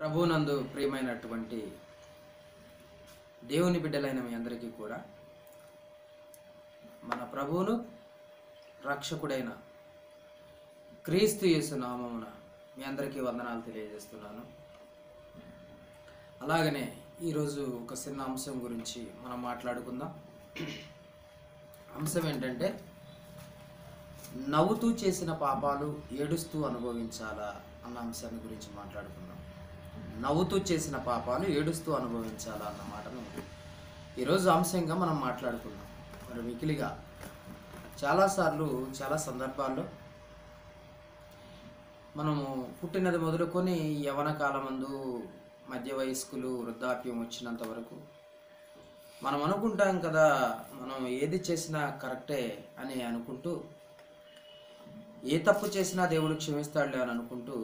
ప్రభునందు ప్రియమైనటువంటి దేవుని బిడ్డలైన మీ అందరికీ కూడా మన ప్రభువును రక్షకుడైన క్రీస్తు యేసు నామమున మీ అందరికీ వందనాలు తెలియజేస్తున్నాను అలాగనే ఈరోజు ఒక చిన్న అంశం గురించి మనం మాట్లాడుకుందాం అంశం ఏంటంటే నవ్వుతూ చేసిన పాపాలు ఏడుస్తూ అనుభవించాలా అన్న అంశాన్ని గురించి మాట్లాడుకుందాం నవ్వుతూ చేసిన పాపాలు ఏడుస్తూ అనుభవించాలా అన్న మాటను ఈరోజు అంశంగా మనం మాట్లాడుకుందాం మరి మికిలిగా చాలాసార్లు చాలా సందర్భాల్లో మనము పుట్టినది మొదలుకొని యవన కాలమందు మధ్య వయస్కులు వృద్ధాప్యం వచ్చినంత వరకు మనం అనుకుంటాం కదా మనం ఏది చేసినా కరెక్టే అని అనుకుంటూ ఏ తప్పు చేసినా దేవుడు క్షమిస్తాడులే అని అనుకుంటూ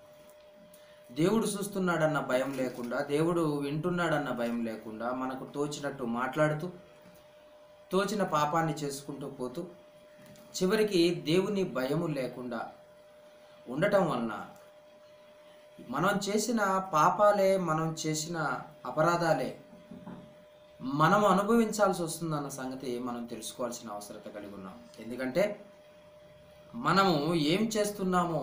దేవుడు చూస్తున్నాడన్న భయం లేకుండా దేవుడు వింటున్నాడన్న భయం లేకుండా మనకు తోచినట్టు మాట్లాడుతూ తోచిన పాపాన్ని చేసుకుంటూ పోతూ చివరికి దేవుని భయము లేకుండా ఉండటం వలన మనం చేసిన పాపాలే మనం చేసిన అపరాధాలే మనం అనుభవించాల్సి వస్తుందన్న సంగతి మనం తెలుసుకోవాల్సిన అవసరత కలిగి ఉన్నాం ఎందుకంటే మనము ఏం చేస్తున్నామో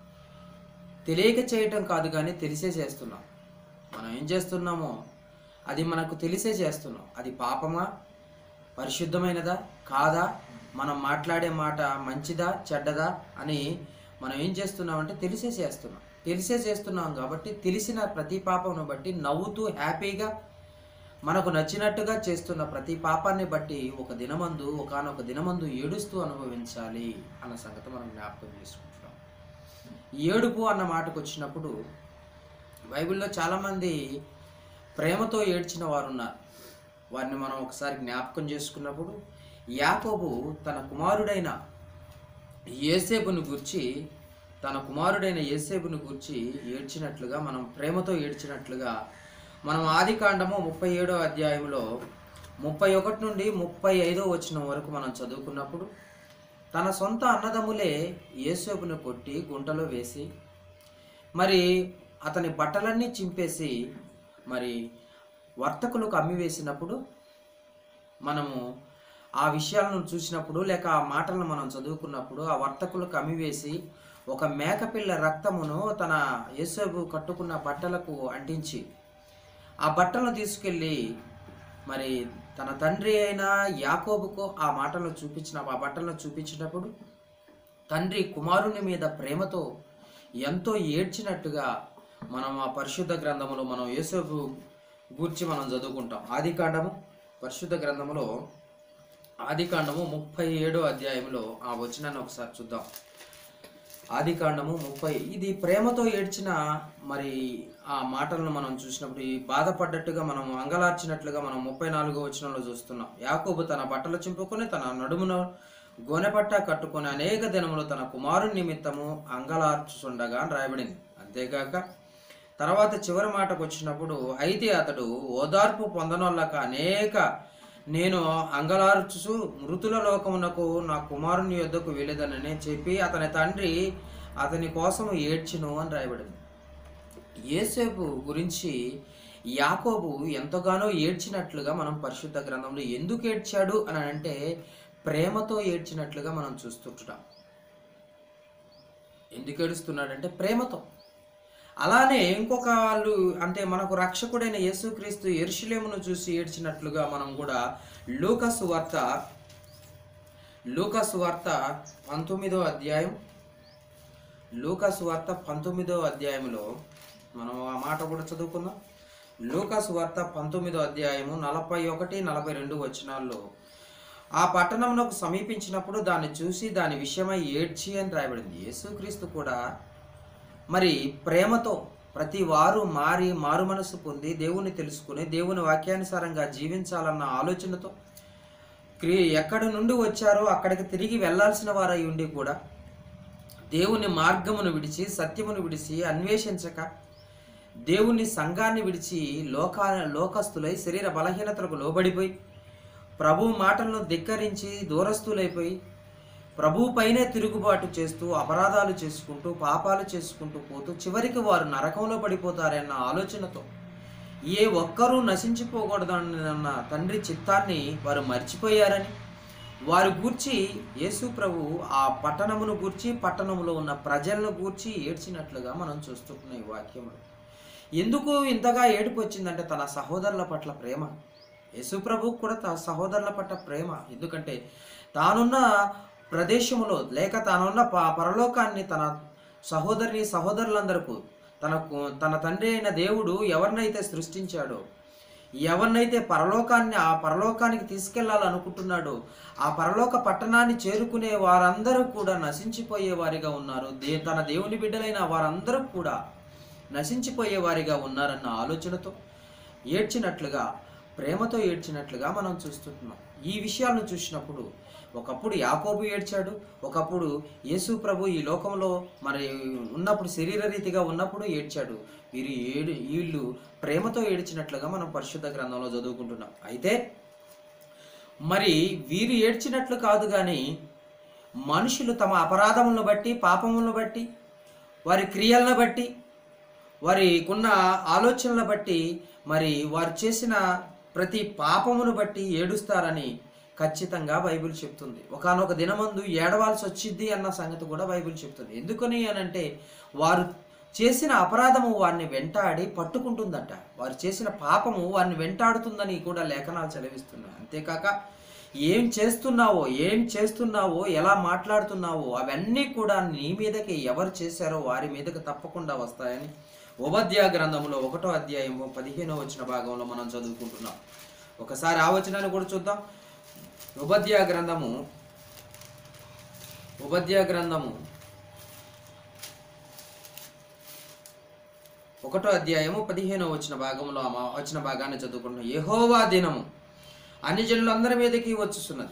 తెలియక చేయటం కాదు కానీ తెలిసే చేస్తున్నాం మనం ఏం చేస్తున్నామో అది మనకు తెలిసే చేస్తున్నాం అది పాపమా పరిశుద్ధమైనదా కాదా మనం మాట్లాడే మాట మంచిదా చెడ్డదా అని మనం ఏం చేస్తున్నామంటే తెలిసే చేస్తున్నాం తెలిసే చేస్తున్నాం కాబట్టి తెలిసిన ప్రతి పాపమును బట్టి నవ్వుతూ హ్యాపీగా మనకు నచ్చినట్టుగా చేస్తున్న ప్రతి పాపాన్ని బట్టి ఒక దినమందు ఒకనొక దినమందు ఏడుస్తూ అనుభవించాలి అన్న సంగతి మనం జ్ఞాపకం చేసుకుంటున్నాం ఈ ఏడుపు అన్న మాటకు వచ్చినప్పుడు బైబిల్లో చాలామంది ప్రేమతో ఏడ్చిన వారు ఉన్నారు వారిని మనం ఒకసారి జ్ఞాపకం చేసుకున్నప్పుడు యాకోబు తన కుమారుడైన ఏసేపును గుర్చి తన కుమారుడైన ఏసేపును గుర్చి ఏడ్చినట్లుగా మనం ప్రేమతో ఏడ్చినట్లుగా మనం ఆది కాండము ముప్పై ఏడో అధ్యాయంలో ముప్పై ఒకటి నుండి ముప్పై ఐదో వచనం వరకు మనం చదువుకున్నప్పుడు తన సొంత అన్నదమ్ములే యేసేపును కొట్టి గుంటలో వేసి మరి అతని బట్టలన్నీ చింపేసి మరి వర్తకులకు అమ్మివేసినప్పుడు మనము ఆ విషయాలను చూసినప్పుడు లేక ఆ మాటలను మనం చదువుకున్నప్పుడు ఆ వర్తకులకు అమ్మివేసి ఒక మేకపిల్ల రక్తమును తన యేసేపు కట్టుకున్న బట్టలకు అంటించి ఆ బట్టలను తీసుకెళ్ళి మరి తన తండ్రి అయిన యాకోబుకు ఆ మాటలను చూపించిన ఆ బట్టలను చూపించినప్పుడు తండ్రి కుమారుని మీద ప్రేమతో ఎంతో ఏడ్చినట్టుగా మనం ఆ పరిశుద్ధ గ్రంథములో మనం యేసోపు గూర్చి మనం చదువుకుంటాం ఆది కాండము పరిశుద్ధ గ్రంథములో ఆది కాండము ముప్పై ఏడో అధ్యాయంలో ఆ వచనాన్ని ఒకసారి చూద్దాం ఆది కాండము ముప్పై ఇది ప్రేమతో ఏడ్చిన మరి ఆ మాటలను మనం చూసినప్పుడు ఈ బాధపడ్డట్టుగా మనం అంగలార్చినట్లుగా మనం ముప్పై నాలుగో వచనంలో చూస్తున్నాం యాకోబు తన బట్టలు చింపుకొని తన నడుమున గోనెపట్ట కట్టుకొని అనేక దినములు తన కుమారుని నిమిత్తము అంగలార్చుచుండగా అని రాయబడింది అంతేగాక తర్వాత చివరి మాటకు వచ్చినప్పుడు అయితే అతడు ఓదార్పు పొందనొల్లక అనేక నేను అంగలార్చుచు మృతుల లోకమునకు నా కుమారుని యొద్దకు వెళ్ళేదనని చెప్పి అతని తండ్రి అతని కోసం ఏడ్చిను అని రాయబడింది ఏసేపు గురించి యాకోబు ఎంతగానో ఏడ్చినట్లుగా మనం పరిశుద్ధ గ్రంథంలో ఎందుకు ఏడ్చాడు అని అంటే ప్రేమతో ఏడ్చినట్లుగా మనం చూస్తుంటున్నాం ఎందుకు ఏడుస్తున్నాడంటే ప్రేమతో అలానే ఇంకొక వాళ్ళు అంటే మనకు రక్షకుడైన యేసుక్రీస్తు ఎరుషులేమును చూసి ఏడ్చినట్లుగా మనం కూడా లూకసు వార్త లూకసు వార్త పంతొమ్మిదో అధ్యాయం లూకసు వార్త పంతొమ్మిదో అధ్యాయంలో మనం ఆ మాట కూడా చదువుకుందాం లూకసు వార్త పంతొమ్మిదో అధ్యాయము నలభై ఒకటి నలభై రెండు వచనాల్లో ఆ పట్టణమునకు సమీపించినప్పుడు దాన్ని చూసి దాని విషయమై ఏడ్చి అని రాయబడింది యేసుక్రీస్తు కూడా మరి ప్రేమతో ప్రతి వారు మారి మారు మనసు పొంది దేవుని తెలుసుకుని దేవుని వాక్యానుసారంగా జీవించాలన్న ఆలోచనతో క్రీ ఎక్కడి నుండి వచ్చారో అక్కడికి తిరిగి వెళ్ళాల్సిన వారై ఉండి కూడా దేవుని మార్గమును విడిచి సత్యమును విడిచి అన్వేషించక దేవుని సంఘాన్ని విడిచి లోకా లోకస్తులై శరీర బలహీనతలకు లోబడిపోయి ప్రభు మాటలను ధిక్కరించి దూరస్తులైపోయి ప్రభువు పైనే తిరుగుబాటు చేస్తూ అపరాధాలు చేసుకుంటూ పాపాలు చేసుకుంటూ పోతూ చివరికి వారు నరకంలో పడిపోతారన్న ఆలోచనతో ఏ ఒక్కరూ నశించిపోకూడదన్న తండ్రి చిత్తాన్ని వారు మర్చిపోయారని వారు గూర్చి యేసు ప్రభు ఆ పట్టణమును గూర్చి పట్టణములో ఉన్న ప్రజలను గూర్చి ఏడ్చినట్లుగా మనం చూస్తున్నాం ఈ వాక్యములు ఎందుకు ఇంతగా ఏడుపు వచ్చిందంటే తన సహోదరుల పట్ల ప్రేమ యేసు ప్రభు కూడా తన సహోదరుల పట్ల ప్రేమ ఎందుకంటే తానున్న ప్రదేశములో లేక తానున్న ప- పరలోకాన్ని తన సహోదరిని సహోదరులందరకు తనకు తన తండ్రి అయిన దేవుడు ఎవరినైతే సృష్టించాడో ఎవరినైతే పరలోకాన్ని ఆ పరలోకానికి తీసుకెళ్లాలనుకుంటున్నాడో ఆ పరలోక పట్టణాన్ని చేరుకునే వారందరూ కూడా నశించిపోయే వారిగా ఉన్నారు దే తన దేవుని బిడ్డలైన వారందరూ కూడా నశించిపోయే వారిగా ఉన్నారన్న ఆలోచనతో ఏడ్చినట్లుగా ప్రేమతో ఏడ్చినట్లుగా మనం చూస్తున్నాం ఈ విషయాలను చూసినప్పుడు ఒకప్పుడు యాకోబు ఏడ్చాడు ఒకప్పుడు యేసు ప్రభు ఈ లోకంలో మరి ఉన్నప్పుడు శరీర రీతిగా ఉన్నప్పుడు ఏడ్చాడు వీరు ఏడు వీళ్ళు ప్రేమతో ఏడ్చినట్లుగా మనం పరిశుద్ధ గ్రంథంలో చదువుకుంటున్నాం అయితే మరి వీరు ఏడ్చినట్లు కాదు కానీ మనుషులు తమ అపరాధములను బట్టి పాపములను బట్టి వారి క్రియలను బట్టి వారికున్న ఆలోచనల బట్టి మరి వారు చేసిన ప్రతి పాపమును బట్టి ఏడుస్తారని ఖచ్చితంగా బైబిల్ చెప్తుంది ఒకానొక దినమందు ఏడవాల్సి వచ్చింది అన్న సంగతి కూడా బైబిల్ చెప్తుంది ఎందుకని అనంటే వారు చేసిన అపరాధము వారిని వెంటాడి పట్టుకుంటుందట వారు చేసిన పాపము వారిని వెంటాడుతుందని కూడా లేఖనాలు చదివిస్తున్నాయి అంతేకాక ఏం చేస్తున్నావో ఏం చేస్తున్నావో ఎలా మాట్లాడుతున్నావో అవన్నీ కూడా నీ మీదకి ఎవరు చేశారో వారి మీదకి తప్పకుండా వస్తాయని ఉపధ్యాయ గ్రంథంలో ఒకటో అధ్యాయము పదిహేనో వచ్చిన భాగంలో మనం చదువుకుంటున్నాం ఒకసారి ఆ వచనాన్ని కూడా చూద్దాం ఉపధ్యాయ గ్రంథము ఉపధ్యాయ గ్రంథము ఒకటో అధ్యాయము పదిహేనో వచ్చిన భాగంలో ఆ మా- వచ్చిన భాగాన్ని చదువుకుంటున్నాం యెహోవా దినము అన్ని జనులందరి మీదకి వచ్చుచున్నది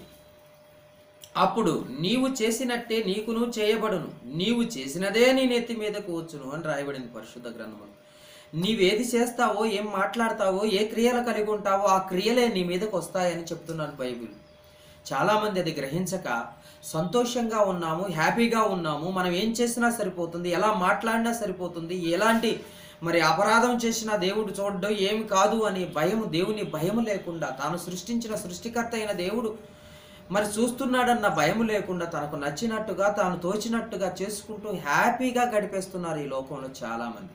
అప్పుడు నీవు చేసినట్టే నీకును చేయబడును నీవు చేసినదే నీ నెత్తి మీదకు వచ్చును అని రాయబడింది పరిశుద్ధ గ్రంథములు నీవేది చేస్తావో ఏం మాట్లాడతావో ఏ క్రియలు కలిగి ఉంటావో ఆ క్రియలే నీ మీదకు వస్తాయని చెప్తున్నాను బైబిల్ చాలామంది అది గ్రహించక సంతోషంగా ఉన్నాము హ్యాపీగా ఉన్నాము మనం ఏం చేసినా సరిపోతుంది ఎలా మాట్లాడినా సరిపోతుంది ఎలాంటి మరి అపరాధం చేసినా దేవుడు చూడడం ఏమి కాదు అని భయం దేవుని భయం లేకుండా తాను సృష్టించిన సృష్టికర్త అయిన దేవుడు మరి చూస్తున్నాడన్న భయం లేకుండా తనకు నచ్చినట్టుగా తాను తోచినట్టుగా చేసుకుంటూ హ్యాపీగా గడిపేస్తున్నారు ఈ లోకంలో చాలామంది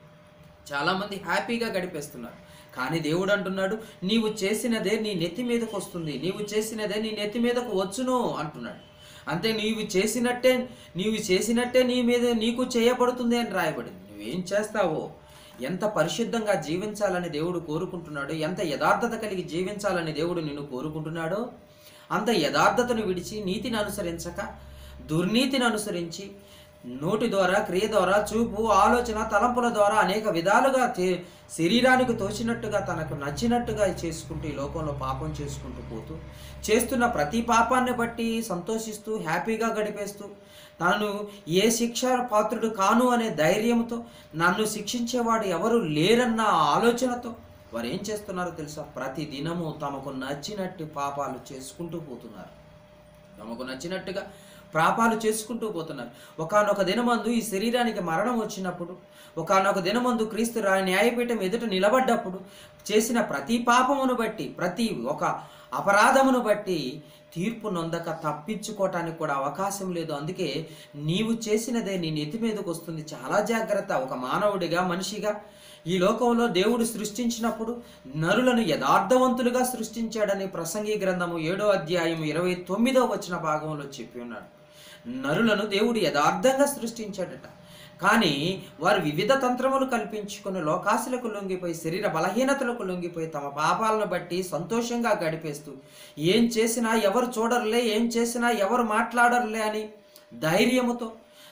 చాలామంది హ్యాపీగా గడిపేస్తున్నారు కానీ దేవుడు అంటున్నాడు నీవు చేసినదే నీ నెత్తి మీదకు వస్తుంది నీవు చేసినదే నీ నెత్తి మీదకు వచ్చును అంటున్నాడు అంతే నీవు చేసినట్టే నీవు చేసినట్టే నీ మీద నీకు చేయబడుతుంది అని రాయబడింది నువ్వేం చేస్తావో ఎంత పరిశుద్ధంగా జీవించాలని దేవుడు కోరుకుంటున్నాడు ఎంత యథార్థత కలిగి జీవించాలని దేవుడు నిన్ను కోరుకుంటున్నాడో అంత యథార్థతను విడిచి నీతిని అనుసరించక దుర్నీతిని అనుసరించి నోటి ద్వారా క్రియ ద్వారా చూపు ఆలోచన తలంపుల ద్వారా అనేక విధాలుగా తే- శరీరానికి తోచినట్టుగా తనకు నచ్చినట్టుగా చేసుకుంటూ ఈ లోకంలో పాపం చేసుకుంటూ పోతూ చేస్తున్న ప్రతి పాపాన్ని బట్టి సంతోషిస్తూ హ్యాపీగా గడిపేస్తూ తాను ఏ శిక్ష పాత్రుడు కాను అనే ధైర్యంతో నన్ను శిక్షించేవాడు ఎవరు లేరన్న ఆలోచనతో వారు ఏం చేస్తున్నారో తెలుసా ప్రతి దినము తమకు నచ్చినట్టు పాపాలు చేసుకుంటూ పోతున్నారు తమకు నచ్చినట్టుగా పాపాలు చేసుకుంటూ పోతున్నారు ఒకానొక దినమందు ఈ శరీరానికి మరణం వచ్చినప్పుడు ఒకానొక దినమందు క్రీస్తు రా న్యాయపీఠం ఎదుట నిలబడ్డప్పుడు చేసిన ప్రతి పాపమును బట్టి ప్రతి ఒక అపరాధమును బట్టి తీర్పు నొందక తప్పించుకోవటానికి కూడా అవకాశం లేదు అందుకే నీవు చేసినదే నీ నెత్తి మీదకు వస్తుంది చాలా జాగ్రత్త ఒక మానవుడిగా మనిషిగా ఈ లోకంలో దేవుడు సృష్టించినప్పుడు నరులను యథార్థవంతులుగా సృష్టించాడని ప్రసంగి గ్రంథము ఏడో అధ్యాయం ఇరవై తొమ్మిదో వచ్చిన భాగంలో చెప్పి ఉన్నాడు నరులను దేవుడు యథార్థంగా సృష్టించాడట కానీ వారు వివిధ తంత్రములు కల్పించుకుని లోకాశలకు లొంగిపోయి శరీర బలహీనతలకు లొంగిపోయి తమ పాపాలను బట్టి సంతోషంగా గడిపేస్తూ ఏం చేసినా ఎవరు చూడరులే ఏం చేసినా ఎవరు మాట్లాడరులే అని ధైర్యముతో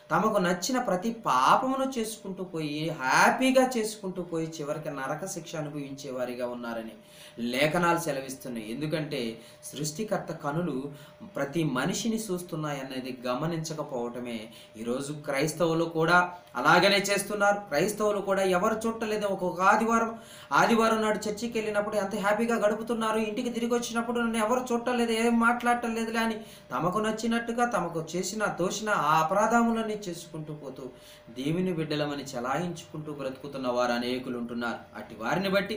తమకు నచ్చిన ప్రతి పాపమును చేసుకుంటూ పోయి హ్యాపీగా చేసుకుంటూ పోయి చివరికి నరక శిక్ష అనుభవించే వారిగా ఉన్నారని లేఖనాలు సెలవిస్తున్నాయి ఎందుకంటే సృష్టికర్త కనులు ప్రతి మనిషిని చూస్తున్నాయనేది గమనించకపోవటమే ఈరోజు క్రైస్తవులు కూడా అలాగనే చేస్తున్నారు క్రైస్తవులు కూడా ఎవరు చుట్టలేదు ఒక్కొక్క ఆదివారం ఆదివారం నాడు చర్చికి వెళ్ళినప్పుడు ఎంత హ్యాపీగా గడుపుతున్నారు ఇంటికి తిరిగి వచ్చినప్పుడు నన్ను ఎవరు చుట్టలేదు ఏం మాట్లాడటం లేదులే అని తమకు నచ్చినట్టుగా తమకు చేసిన తోసిన ఆ అపరాధములన్నీ చేసుకుంటూ పోతూ దేవుని బిడ్డలమని చలాయించుకుంటూ బ్రతుకుతున్న వారు అనేకులు ఉంటున్నారు అట్టి వారిని బట్టి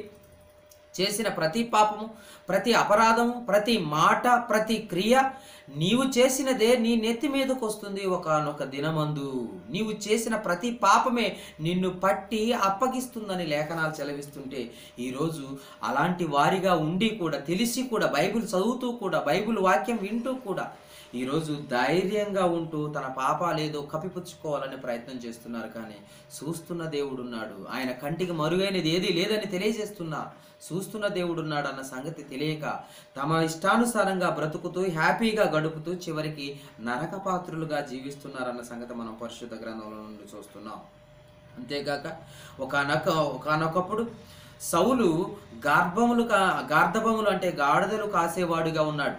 చేసిన ప్రతి పాపము ప్రతి అపరాధము ప్రతి మాట ప్రతి క్రియ నీవు చేసినదే నీ నెత్తి మీదకు వస్తుంది ఒకనొక దినమందు నీవు చేసిన ప్రతి పాపమే నిన్ను పట్టి అప్పగిస్తుందని లేఖనాలు చెలవిస్తుంటే ఈరోజు అలాంటి వారిగా ఉండి కూడా తెలిసి కూడా బైబిల్ చదువుతూ కూడా బైబిల్ వాక్యం వింటూ కూడా ఈరోజు ధైర్యంగా ఉంటూ తన పాపాలేదో కప్పిపుచ్చుకోవాలని ప్రయత్నం చేస్తున్నారు కానీ చూస్తున్న దేవుడున్నాడు ఆయన కంటికి మరుగైనది ఏదీ లేదని తెలియజేస్తున్నా చూస్తున్న దేవుడున్నాడు అన్న సంగతి తెలియక తమ ఇష్టానుసారంగా బ్రతుకుతూ హ్యాపీగా గడుపుతూ చివరికి నరక పాత్రులుగా జీవిస్తున్నారన్న సంగతి మనం పరిశుద్ధ గ్రంథంలో నుండి చూస్తున్నాం అంతేగాక ఒకనొక ఒకనొకప్పుడు సౌలు గార్భములు కా గార్ధబములు అంటే గాడిదలు కాసేవాడుగా ఉన్నాడు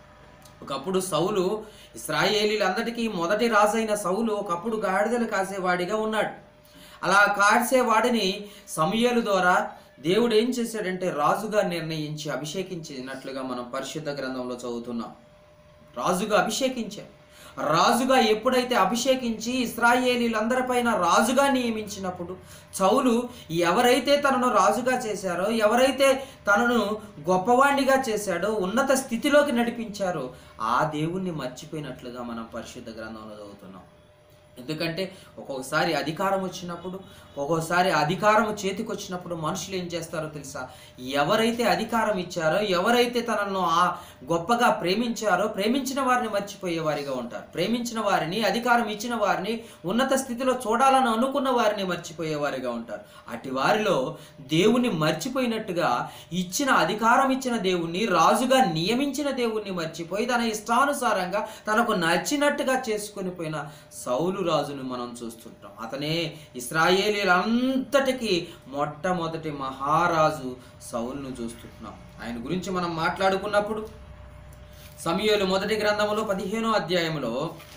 ఒకప్పుడు సౌలు ఇస్రాయేలీలందరికీ మొదటి రాజైన సౌలు ఒకప్పుడు గాడిదలు కాసేవాడిగా ఉన్నాడు అలా కాసేవాడిని సమయలు ద్వారా దేవుడు ఏం చేశాడంటే రాజుగా నిర్ణయించి అభిషేకించినట్లుగా మనం పరిశుద్ధ గ్రంథంలో చదువుతున్నాం రాజుగా అభిషేకించాడు రాజుగా ఎప్పుడైతే అభిషేకించి ఇస్రాయేలీలందరిపైన రాజుగా నియమించినప్పుడు చౌలు ఎవరైతే తనను రాజుగా చేశారో ఎవరైతే తనను గొప్పవాణ్ణిగా చేశాడో ఉన్నత స్థితిలోకి నడిపించారో ఆ దేవుణ్ణి మర్చిపోయినట్లుగా మనం పరిశుద్ధ గ్రంథంలో చదువుతున్నాం ఎందుకంటే ఒక్కొక్కసారి అధికారం వచ్చినప్పుడు ఒక్కొక్కసారి అధికారం చేతికి వచ్చినప్పుడు మనుషులు ఏం చేస్తారో తెలుసా ఎవరైతే అధికారం ఇచ్చారో ఎవరైతే తనను ఆ గొప్పగా ప్రేమించారో ప్రేమించిన వారిని మర్చిపోయే వారిగా ఉంటారు ప్రేమించిన వారిని అధికారం ఇచ్చిన వారిని ఉన్నత స్థితిలో చూడాలని అనుకున్న వారిని మర్చిపోయే వారిగా ఉంటారు అటు వారిలో దేవుణ్ణి మర్చిపోయినట్టుగా ఇచ్చిన అధికారం ఇచ్చిన దేవుణ్ణి రాజుగా నియమించిన దేవుణ్ణి మర్చిపోయి తన ఇష్టానుసారంగా తనకు నచ్చినట్టుగా చేసుకొని పోయిన సౌలు రాజును మనం చూస్తుంటాం అతనే ఇస్రాయేలీలంతటికి మొట్టమొదటి మహారాజు సౌలును చూస్తుంటున్నాం ఆయన గురించి మనం మాట్లాడుకున్నప్పుడు సమయలు మొదటి గ్రంథములో పదిహేనో అధ్యాయంలో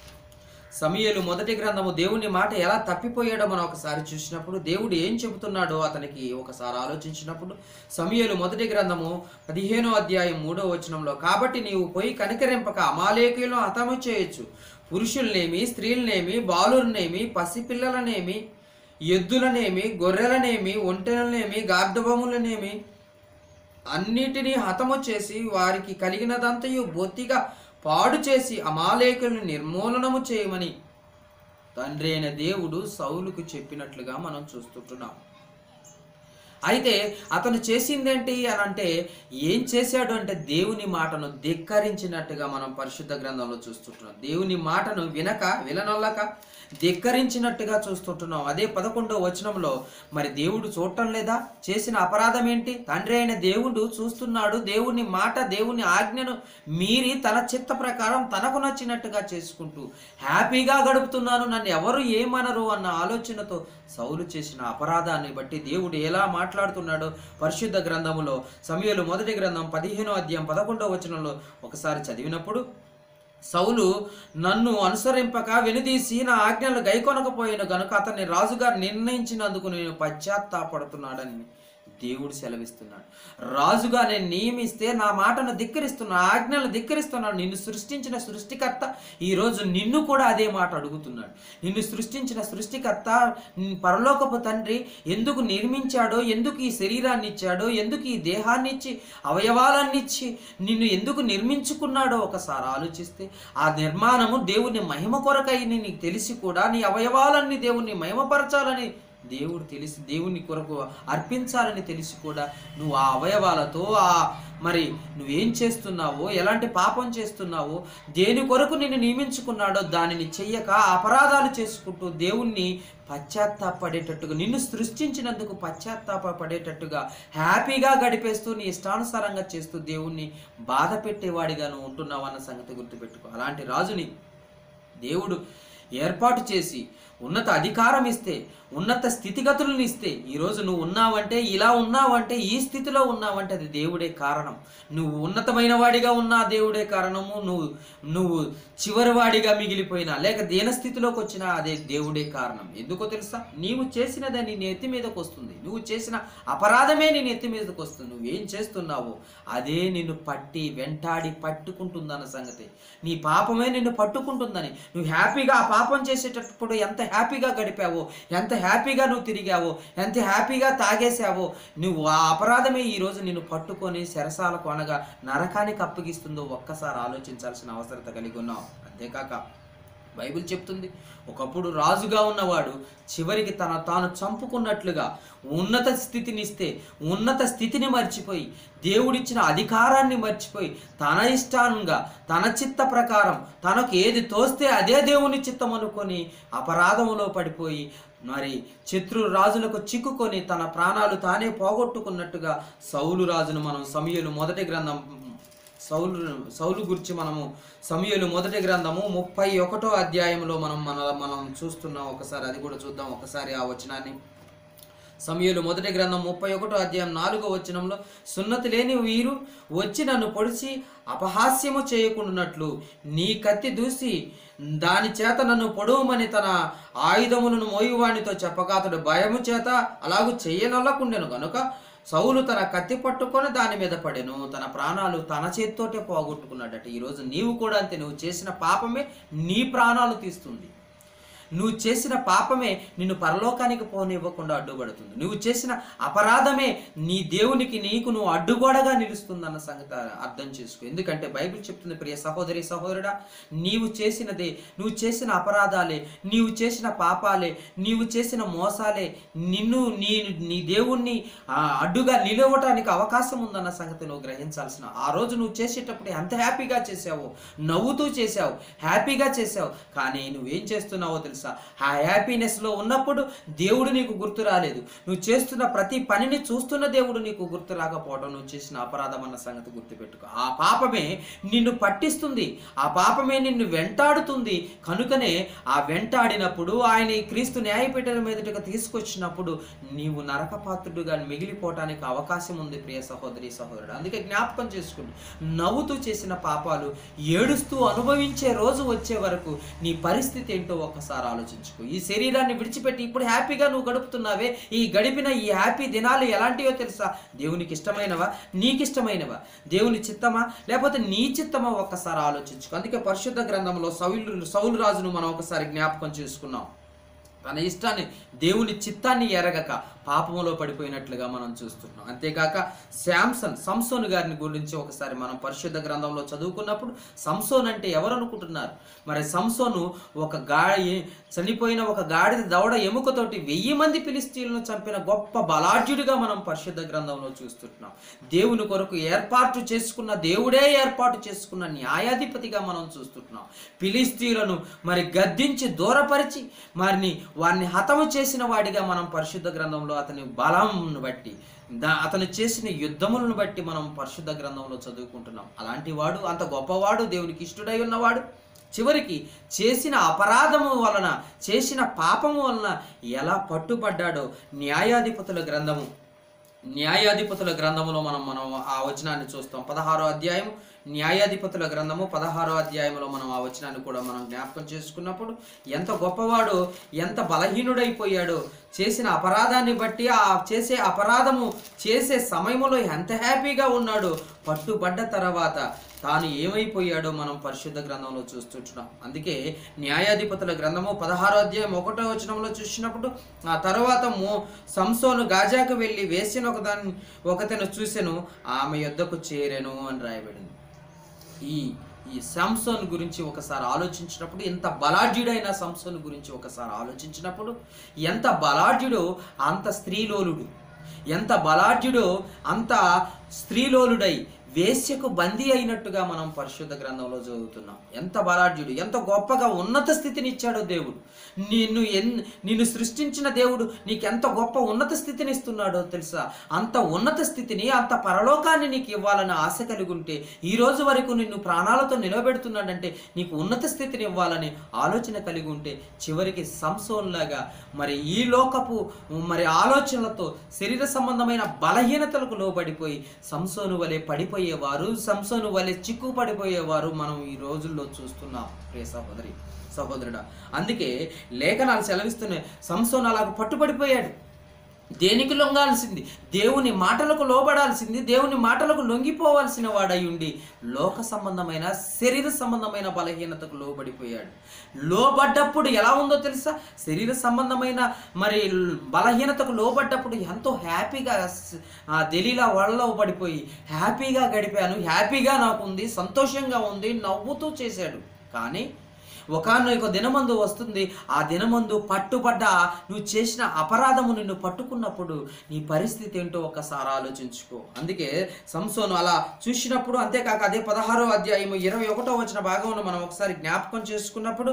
సమయలు మొదటి గ్రంథము దేవుని మాట ఎలా తప్పిపోయాడో మనం ఒకసారి చూసినప్పుడు దేవుడు ఏం చెబుతున్నాడో అతనికి ఒకసారి ఆలోచించినప్పుడు సమయలు మొదటి గ్రంథము పదిహేనో అధ్యాయం మూడో వచనంలో కాబట్టి నీవు పోయి కనికరింపక అమాలేకులను హతము చేయొచ్చు పురుషులనేమి స్త్రీలనేమి బాలులనేమి పసిపిల్లలనేమి ఎద్దులనేమి గొర్రెలనేమి ఒంటెలనేమి గార్ధబములనేమి అన్నిటినీ హతము చేసి వారికి కలిగినదంతయు బొత్తిగా పాడు చేసి అమాలేకులను నిర్మూలనము చేయమని తండ్రి అయిన దేవుడు సౌలుకు చెప్పినట్లుగా మనం చూస్తుంటున్నాం అయితే అతను చేసిందేంటి అని అంటే ఏం చేశాడు అంటే దేవుని మాటను ధిక్కరించినట్టుగా మనం పరిశుద్ధ గ్రంథంలో చూస్తుంటున్నాం దేవుని మాటను వినక విననొల్లక ధిక్కరించినట్టుగా చూస్తుంటున్నాం అదే పదకొండో వచనంలో మరి దేవుడు చూడటం లేదా చేసిన అపరాధం ఏంటి తండ్రి అయిన దేవుడు చూస్తున్నాడు దేవుని మాట దేవుని ఆజ్ఞను మీరి తన చిత్త ప్రకారం తనకు నచ్చినట్టుగా చేసుకుంటూ హ్యాపీగా గడుపుతున్నాను నన్ను ఎవరు ఏమనరు అన్న ఆలోచనతో సౌలు చేసిన అపరాధాన్ని బట్టి దేవుడు ఎలా మాట్లాడుతున్నాడో పరిశుద్ధ గ్రంథములో సమయలు మొదటి గ్రంథం పదిహేనో అధ్యాయం పదకొండో వచనంలో ఒకసారి చదివినప్పుడు సౌలు నన్ను అనుసరింపక వెనుదీసి నా ఆజ్ఞలు గైకొనకపోయిన గనుక అతన్ని రాజుగా నిర్ణయించినందుకు నేను పశ్చాత్తాపడుతున్నాడని దేవుడు సెలవిస్తున్నాడు రాజుగా నేను నియమిస్తే నా మాటను ధిక్కరిస్తున్నా ఆజ్ఞలు ధిక్కరిస్తున్నాడు నిన్ను సృష్టించిన సృష్టికర్త ఈరోజు నిన్ను కూడా అదే మాట అడుగుతున్నాడు నిన్ను సృష్టించిన సృష్టికర్త నీ పరలోకపు తండ్రి ఎందుకు నిర్మించాడో ఎందుకు ఈ శరీరాన్ని ఇచ్చాడో ఎందుకు ఈ దేహాన్ని ఇచ్చి అవయవాలన్నీ ఇచ్చి నిన్ను ఎందుకు నిర్మించుకున్నాడో ఒకసారి ఆలోచిస్తే ఆ నిర్మాణము దేవుని మహిమ కొరకై నీకు తెలిసి కూడా నీ అవయవాలన్నీ దేవుణ్ణి మహిమపరచాలని దేవుడు తెలిసి దేవుని కొరకు అర్పించాలని తెలిసి కూడా నువ్వు ఆ అవయవాలతో ఆ మరి నువ్వేం చేస్తున్నావో ఎలాంటి పాపం చేస్తున్నావో దేని కొరకు నిన్ను నియమించుకున్నాడో దానిని చెయ్యక అపరాధాలు చేసుకుంటూ దేవుణ్ణి పశ్చాత్తాపడేటట్టుగా నిన్ను సృష్టించినందుకు పశ్చాత్తాపడేటట్టుగా హ్యాపీగా గడిపేస్తూ నీ ఇష్టానుసారంగా చేస్తూ దేవుణ్ణి బాధ పెట్టేవాడిగా నువ్వు ఉంటున్నావు అన్న సంగతి గుర్తుపెట్టుకో అలాంటి రాజుని దేవుడు ఏర్పాటు చేసి ఉన్నత అధికారం ఇస్తే ఉన్నత స్థితిగతులను ఇస్తే ఈరోజు నువ్వు ఉన్నావంటే ఇలా ఉన్నావంటే ఈ స్థితిలో ఉన్నావంటే అది దేవుడే కారణం నువ్వు ఉన్నతమైన వాడిగా ఉన్నా దేవుడే కారణము నువ్వు నువ్వు చివరి వాడిగా మిగిలిపోయినా లేక దీన స్థితిలోకి వచ్చినా అదే దేవుడే కారణం ఎందుకో తెలుసా నీవు చేసినది నీ నెత్తి మీదకి వస్తుంది నువ్వు చేసిన అపరాధమే నీ నెత్తి మీదకి వస్తుంది నువ్వేం చేస్తున్నావో అదే నిన్ను పట్టి వెంటాడి పట్టుకుంటుందన్న సంగతి నీ పాపమే నిన్ను పట్టుకుంటుందని నువ్వు హ్యాపీగా ఆ పాపం చేసేటప్పుడు ఎంత హ్యాపీగా గడిపావో ఎంత హ్యాపీగా నువ్వు తిరిగావో ఎంత హ్యాపీగా తాగేసావో నువ్వు ఆ అపరాధమే ఈరోజు నిన్ను పట్టుకొని శరసాల కొనగా నరకానికి అప్పగిస్తుందో ఒక్కసారి ఆలోచించాల్సిన అవసరత కలిగి ఉన్నావు అంతేకాక బైబిల్ చెప్తుంది ఒకప్పుడు రాజుగా ఉన్నవాడు చివరికి తన తాను చంపుకున్నట్లుగా ఉన్నత స్థితిని ఇస్తే ఉన్నత స్థితిని మర్చిపోయి దేవుడిచ్చిన అధికారాన్ని మర్చిపోయి తన ఇష్టానుగా తన చిత్త ప్రకారం తనకు ఏది తోస్తే అదే దేవుని చిత్తం అనుకొని అపరాధములో పడిపోయి మరి శత్రు రాజులకు చిక్కుకొని తన ప్రాణాలు తానే పోగొట్టుకున్నట్టుగా సౌలు రాజును మనం సమయలు మొదటి గ్రంథం సౌలు సౌలు గురించి మనము సమయలు మొదటి గ్రంథము ముప్పై ఒకటో అధ్యాయంలో మనం మన మనం చూస్తున్నాం ఒకసారి అది కూడా చూద్దాం ఒకసారి ఆ వచనాన్ని సమయలు మొదటి గ్రంథం ముప్పై ఒకటో అధ్యాయం నాలుగో వచనంలో సున్నతి లేని వీరు వచ్చి నన్ను పొడిచి అపహాస్యము చేయకుండానట్లు నీ కత్తి దూసి దాని చేత నన్ను పొడవమని తన ఆయుధములను మోయువానితో చెప్పగా అతడు భయము చేత అలాగూ చెయ్యనొల్లకుండెను కనుక సౌలు తన కత్తి పట్టుకొని దాని మీద పడెను తన ప్రాణాలు తన చేతితోటే పోగొట్టుకున్నాడట ఈరోజు నీవు కూడా అంతే నువ్వు చేసిన పాపమే నీ ప్రాణాలు తీస్తుంది నువ్వు చేసిన పాపమే నిన్ను పరలోకానికి పోనివ్వకుండా అడ్డుపడుతుంది నువ్వు చేసిన అపరాధమే నీ దేవునికి నీకు నువ్వు అడ్డుగోడగా నిలుస్తుందన్న సంగతి అర్థం చేసుకో ఎందుకంటే బైబిల్ చెప్తుంది ప్రియ సహోదరి సహోదరుడా నీవు చేసినదే నువ్వు చేసిన అపరాధాలే నీవు చేసిన పాపాలే నీవు చేసిన మోసాలే నిన్ను నీ నీ దేవుణ్ణి ఆ, అడ్డుగా నిలవటానికి అవకాశం ఉందన్న సంగతి నువ్వు గ్రహించాల్సిన ఆ రోజు నువ్వు చేసేటప్పుడు ఎంత హ్యాపీగా చేసావో నవ్వుతూ చేసావు హ్యాపీగా చేసావు కానీ నువ్వేం చేస్తున్నావో తెలుసా ఆ హ్యాపీనెస్లో ఉన్నప్పుడు దేవుడు నీకు గుర్తు రాలేదు నువ్వు చేస్తున్న ప్రతి పనిని చూస్తున్న దేవుడు నీకు గుర్తు రాకపోవడం నువ్వు చేసిన అపరాధం అన్న సంగతి గుర్తుపెట్టుకో ఆ పాపమే నిన్ను పట్టిస్తుంది ఆ పాపమే నిన్ను వెంటాడుతుంది కనుకనే ఆ వెంటాడినప్పుడు ఆయన ఈ క్రీస్తు న్యాయపీఠం మీదటగా తీసుకొచ్చినప్పుడు నీవు నరకపాత్రుడుగా మిగిలిపోవటానికి అవకాశం ఉంది ప్రియ సహోదరి సహోదరుడు అందుకే జ్ఞాపకం చేసుకుంటు నవ్వుతూ చేసిన పాపాలు ఏడుస్తూ అనుభవించే రోజు వచ్చే వరకు నీ పరిస్థితి ఏంటో ఒకసారి ఆలోచించుకో ఈ శరీరాన్ని విడిచిపెట్టి ఇప్పుడు హ్యాపీగా నువ్వు గడుపుతున్నావే ఈ గడిపిన ఈ హ్యాపీ దినాలు ఎలాంటివో తెలుసా దేవునికి ఇష్టమైనవా నీకు ఇష్టమైనవా దేవుని చిత్తమా లేకపోతే నీ చిత్తమా ఒక్కసారి ఆలోచించుకో అందుకే పరిశుద్ధ గ్రంథంలో సౌలు సౌలు రాజును మనం ఒకసారి జ్ఞాపకం చేసుకున్నాం తన ఇష్టాన్ని దేవుని చిత్తాన్ని ఎరగక పాపములో పడిపోయినట్లుగా మనం చూస్తున్నాం అంతేకాక శాంసన్ సంసోన్ గారిని గురించి ఒకసారి మనం పరిశుద్ధ గ్రంథంలో చదువుకున్నప్పుడు సంసోన్ అంటే ఎవరు అనుకుంటున్నారు మరి సంసోను ఒక గాడి చనిపోయిన ఒక గాడిద దవడ ఎముకతోటి వెయ్యి మంది ఫిలిస్తీన్లను చంపిన గొప్ప బలాఢ్యుడిగా మనం పరిశుద్ధ గ్రంథంలో చూస్తున్నాం దేవుని కొరకు ఏర్పాటు చేసుకున్న దేవుడే ఏర్పాటు చేసుకున్న న్యాయాధిపతిగా మనం చూస్తున్నాం ఫిలిస్తీన్లను మరి గద్దించి దూరపరిచి వారిని వారిని హతము చేసిన వాడిగా మనం పరిశుద్ధ గ్రంథంలో అతని బలంను బట్టి దా అతను చేసిన యుద్ధములను బట్టి మనం పరిశుద్ధ గ్రంథంలో చదువుకుంటున్నాం అలాంటి వాడు అంత గొప్పవాడు దేవునికి ఇష్టడై ఉన్నవాడు చివరికి చేసిన అపరాధము వలన చేసిన పాపము వలన ఎలా పట్టుబడ్డాడో న్యాయాధిపతుల గ్రంథము న్యాయాధిపతుల గ్రంథములో మనం మనం ఆ వచనాన్ని చూస్తాం పదహారో అధ్యాయం న్యాయాధిపతుల గ్రంథము పదహారో అధ్యాయంలో మనం ఆ వచనాన్ని కూడా మనం జ్ఞాపకం చేసుకున్నప్పుడు ఎంత గొప్పవాడో ఎంత బలహీనుడైపోయాడో చేసిన అపరాధాన్ని బట్టి ఆ చేసే అపరాధము చేసే సమయంలో ఎంత హ్యాపీగా ఉన్నాడో పట్టుబడ్డ తర్వాత తాను ఏమైపోయాడో మనం పరిశుద్ధ గ్రంథంలో చూస్తుంటున్నాం అందుకే న్యాయాధిపతుల గ్రంథము పదహారో అధ్యాయం ఒకటో వచనంలో చూసినప్పుడు ఆ తర్వాత మో సంసోను గాజాకు వెళ్ళి వేసిన ఒకదాన్ని ఒకతను చూసెను ఆమె యొద్దకు చేరెను అని రాయబడింది ఈ ఈ సంసోన్ గురించి ఒకసారి ఆలోచించినప్పుడు ఎంత బలాఢ్యుడైన సంసోన్ గురించి ఒకసారి ఆలోచించినప్పుడు ఎంత బలాఢ్యుడో అంత స్త్రీలోలుడు ఎంత బలాఢ్యుడో అంత స్త్రీలోలుడై వేశ్యకు బందీ అయినట్టుగా మనం పరిశుద్ధ గ్రంథంలో చదువుతున్నాం ఎంత బలాఢ్యుడు ఎంత గొప్పగా ఉన్నత స్థితిని ఇచ్చాడో దేవుడు నిన్ను ఎన్ నిన్ను సృష్టించిన దేవుడు నీకు ఎంత గొప్ప ఉన్నత స్థితిని ఇస్తున్నాడో తెలుసా అంత ఉన్నత స్థితిని అంత పరలోకాన్ని నీకు ఇవ్వాలని ఆశ కలిగి ఉంటే ఈ రోజు వరకు నిన్ను ప్రాణాలతో నిలబెడుతున్నాడంటే నీకు ఉన్నత స్థితిని ఇవ్వాలని ఆలోచన కలిగి ఉంటే చివరికి సంసోన్లాగా మరి ఈ లోకపు మరి ఆలోచనలతో శరీర సంబంధమైన బలహీనతలకు లోబడిపోయి సంసోను వలె పడిపోయేవారు సంసోను వలె చిక్కు పడిపోయేవారు మనం ఈ రోజుల్లో చూస్తున్నాం ప్రియ సహోదరి సహోదరుడా అందుకే లేఖనాలు సెలవిస్తున్నాయి సంసోను అలాగ పట్టుబడిపోయాడు దేనికి లొంగాల్సింది దేవుని మాటలకు లోబడాల్సింది దేవుని మాటలకు లొంగిపోవాల్సిన వాడై ఉండి లోక సంబంధమైన శరీర సంబంధమైన బలహీనతకు లోబడిపోయాడు లోబడ్డప్పుడు ఎలా ఉందో తెలుసా శరీర సంబంధమైన మరి బలహీనతకు లోబడ్డప్పుడు ఎంతో హ్యాపీగా స్- ఆ దెలీలా వాళ్ళలో పడిపోయి హ్యాపీగా గడిపాను హ్యాపీగా నాకు ఉంది సంతోషంగా ఉంది నవ్వుతూ చేశాడు కానీ ఒకనొక దినమందు వస్తుంది ఆ దినమందు పట్టుబడ్డ నువ్వు చేసిన అపరాధము నిన్ను పట్టుకున్నప్పుడు నీ పరిస్థితి ఏంటో ఒకసారి ఆలోచించుకో అందుకే సంసోను అలా చూసినప్పుడు అంతేకాక అదే పదహారో అధ్యాయము ఇరవై ఒకటో వచ్చిన భాగంలో మనం ఒకసారి జ్ఞాపకం చేసుకున్నప్పుడు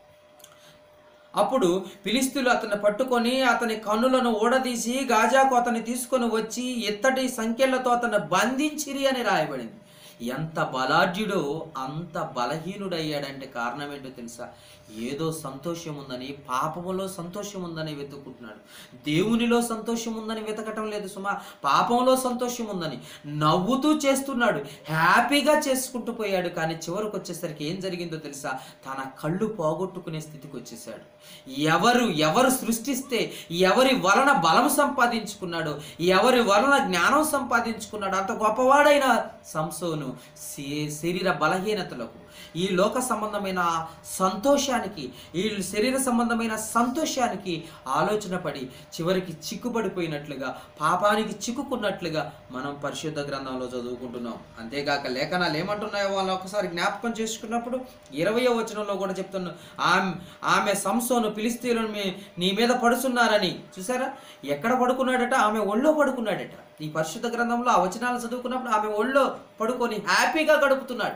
అప్పుడు ఫిలిస్తీన్లు అతన్ని పట్టుకొని అతని కన్నులను ఊడదీసి గాజాకు అతన్ని తీసుకొని వచ్చి ఇత్తడి సంఖ్యలతో అతన్ని బంధించిరి అని రాయబడింది ఎంత బలాఢ్యుడో అంత బలహీనుడయ్యాడంటే కారణం ఏంటో తెలుసా ఏదో సంతోషం ఉందని పాపములో సంతోషం ఉందని వెతుక్కుంటున్నాడు దేవునిలో సంతోషం ఉందని వెతకటం లేదు సుమా పాపంలో సంతోషం ఉందని నవ్వుతూ చేస్తున్నాడు హ్యాపీగా చేసుకుంటూ పోయాడు కానీ చివరికి వచ్చేసరికి ఏం జరిగిందో తెలుసా తన కళ్ళు పోగొట్టుకునే స్థితికి వచ్చేసాడు ఎవరు ఎవరు సృష్టిస్తే ఎవరి వలన బలం సంపాదించుకున్నాడో ఎవరి వలన జ్ఞానం సంపాదించుకున్నాడు అంత గొప్పవాడైన సంసోను శీ- శరీర బలహీనతలకు ఈ లోక సంబంధమైన సంతోషానికి ఈ శరీర సంబంధమైన సంతోషానికి ఆలోచన పడి చివరికి చిక్కుపడిపోయినట్లుగా పాపానికి చిక్కుకున్నట్లుగా మనం పరిశుద్ధ గ్రంథంలో చదువుకుంటున్నాం అంతేగాక లేఖనాలు ఏమంటున్నాయో వాళ్ళు ఒకసారి జ్ఞాపకం చేసుకున్నప్పుడు ఇరవయో వచనంలో కూడా చెప్తున్నాం ఆమె ఆమె సంసోను పిలిస్తీలను మీ నీ మీద పడుచున్నారని చూసారా ఎక్కడ పడుకున్నాడట ఆమె ఒళ్ళో పడుకున్నాడట ఈ పరిశుద్ధ గ్రంథంలో ఆ వచనాలు చదువుకున్నప్పుడు ఆమె ఒళ్ళో పడుకొని హ్యాపీగా గడుపుతున్నాడు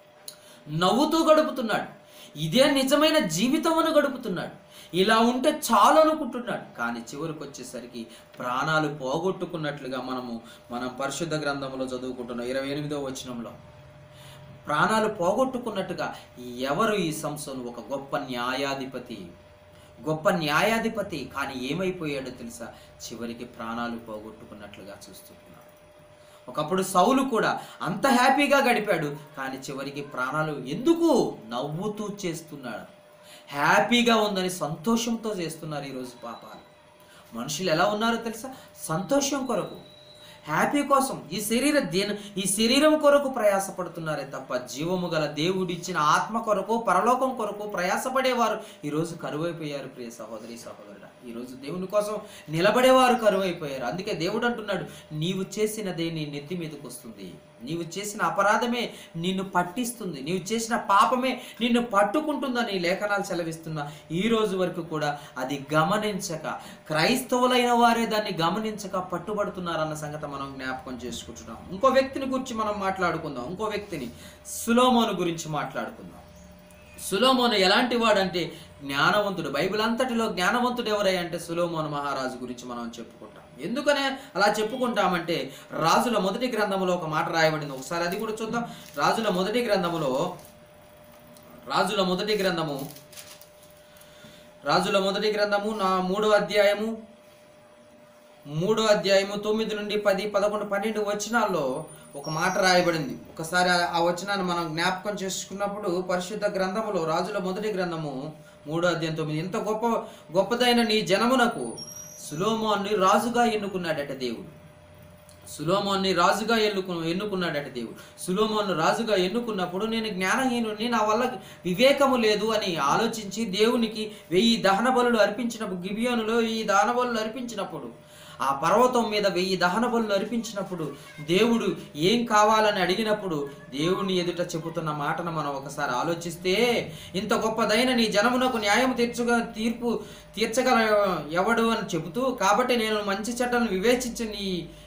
నవ్వుతూ గడుపుతున్నాడు ఇదే నిజమైన జీవితం అని గడుపుతున్నాడు ఇలా ఉంటే చాలు అనుకుంటున్నాడు కానీ చివరికి వచ్చేసరికి ప్రాణాలు పోగొట్టుకున్నట్లుగా మనము మనం పరిశుద్ధ గ్రంథంలో చదువుకుంటున్నాం ఇరవై ఎనిమిదో వచనంలో ప్రాణాలు పోగొట్టుకున్నట్టుగా ఎవరు ఈ సంస్థను ఒక గొప్ప న్యాయాధిపతి గొప్ప న్యాయాధిపతి కానీ ఏమైపోయాడో తెలుసా చివరికి ప్రాణాలు పోగొట్టుకున్నట్లుగా చూస్తున్నాం ఒకప్పుడు సౌలు కూడా అంత హ్యాపీగా గడిపాడు కానీ చివరికి ప్రాణాలు ఎందుకు నవ్వుతూ చేస్తున్నాడు హ్యాపీగా ఉందని సంతోషంతో చేస్తున్నారు ఈరోజు పాపాలు మనుషులు ఎలా ఉన్నారో తెలుసా సంతోషం కొరకు హ్యాపీ కోసం ఈ శరీర దేని ఈ శరీరం కొరకు ప్రయాసపడుతున్నారే తప్ప జీవము గల దేవుడిచ్చిన ఆత్మ కొరకు పరలోకం కొరకు ప్రయాసపడేవారు ఈరోజు కరువైపోయారు ప్రియ సహోదరి సహోదరుడా ఈరోజు దేవుని కోసం నిలబడేవారు కరువైపోయారు అందుకే దేవుడు అంటున్నాడు నీవు చేసినదే నీ నెత్తి మీదకి వస్తుంది నీవు చేసిన అపరాధమే నిన్ను పట్టిస్తుంది నీవు చేసిన పాపమే నిన్ను పట్టుకుంటుందని లేఖనాలు సెలవిస్తున్నా ఈ రోజు వరకు కూడా అది గమనించక క్రైస్తవులైన వారే దాన్ని గమనించక పట్టుబడుతున్నారన్న సంగతి మనం జ్ఞాపకం చేసుకుంటున్నాం ఇంకో వ్యక్తిని గురించి మనం మాట్లాడుకుందాం ఇంకో వ్యక్తిని సులోమోను గురించి మాట్లాడుకుందాం సులోమోను ఎలాంటి వాడంటే జ్ఞానవంతుడు బైబిల్ అంతటిలో జ్ఞానవంతుడు ఎవరై అంటే సులోమోను మహారాజు గురించి మనం చెప్పుకుంటాం ఎందుకనే అలా చెప్పుకుంటామంటే రాజుల మొదటి గ్రంథములో ఒక మాట రాయబడింది ఒకసారి అది కూడా చూద్దాం రాజుల మొదటి గ్రంథములో రాజుల మొదటి గ్రంథము రాజుల మొదటి గ్రంథము నా మూడో అధ్యాయము మూడో అధ్యాయము తొమ్మిది నుండి పది పదకొండు పన్నెండు వచనాల్లో ఒక మాట రాయబడింది ఒకసారి ఆ- ఆ వచనాన్ని మనం జ్ఞాపకం చేసుకున్నప్పుడు పరిశుద్ధ గ్రంథములో రాజుల మొదటి గ్రంథము మూడో అధ్యాయం తొమ్మిది ఇంత గొప్ప గొప్పదైన నీ జనమునకు సులోమోన్ని రాజుగా ఎన్నుకున్నాడట దేవుడు సులోమోన్ని రాజుగా ఎన్నుకు ఎన్నుకున్నాడట దేవుడు సులోమోన్ను రాజుగా ఎన్నుకున్నప్పుడు నేను జ్ఞానహీనుని నా వల్ల వివేకము లేదు అని ఆలోచించి దేవునికి వెయ్యి దహన బలులు అర్పించినప్పుడు గిబియోనులో వెయ్యి దహన బలులు అర్పించినప్పుడు ఆ పర్వతం మీద వెయ్యి దహన బలులు అర్పించినప్పుడు దేవుడు ఏం కావాలని అడిగినప్పుడు దేవుని ఎదుట చెబుతున్న మాటను మనం ఒకసారి ఆలోచిస్తే ఇంత గొప్పదైన నీ జనమునకు న్యాయం తీర్చుగా తీర్పు తీర్చగల ఎవడు అని చెబుతూ కాబట్టి నేను మంచి చెడ్డను వివేచించి నీ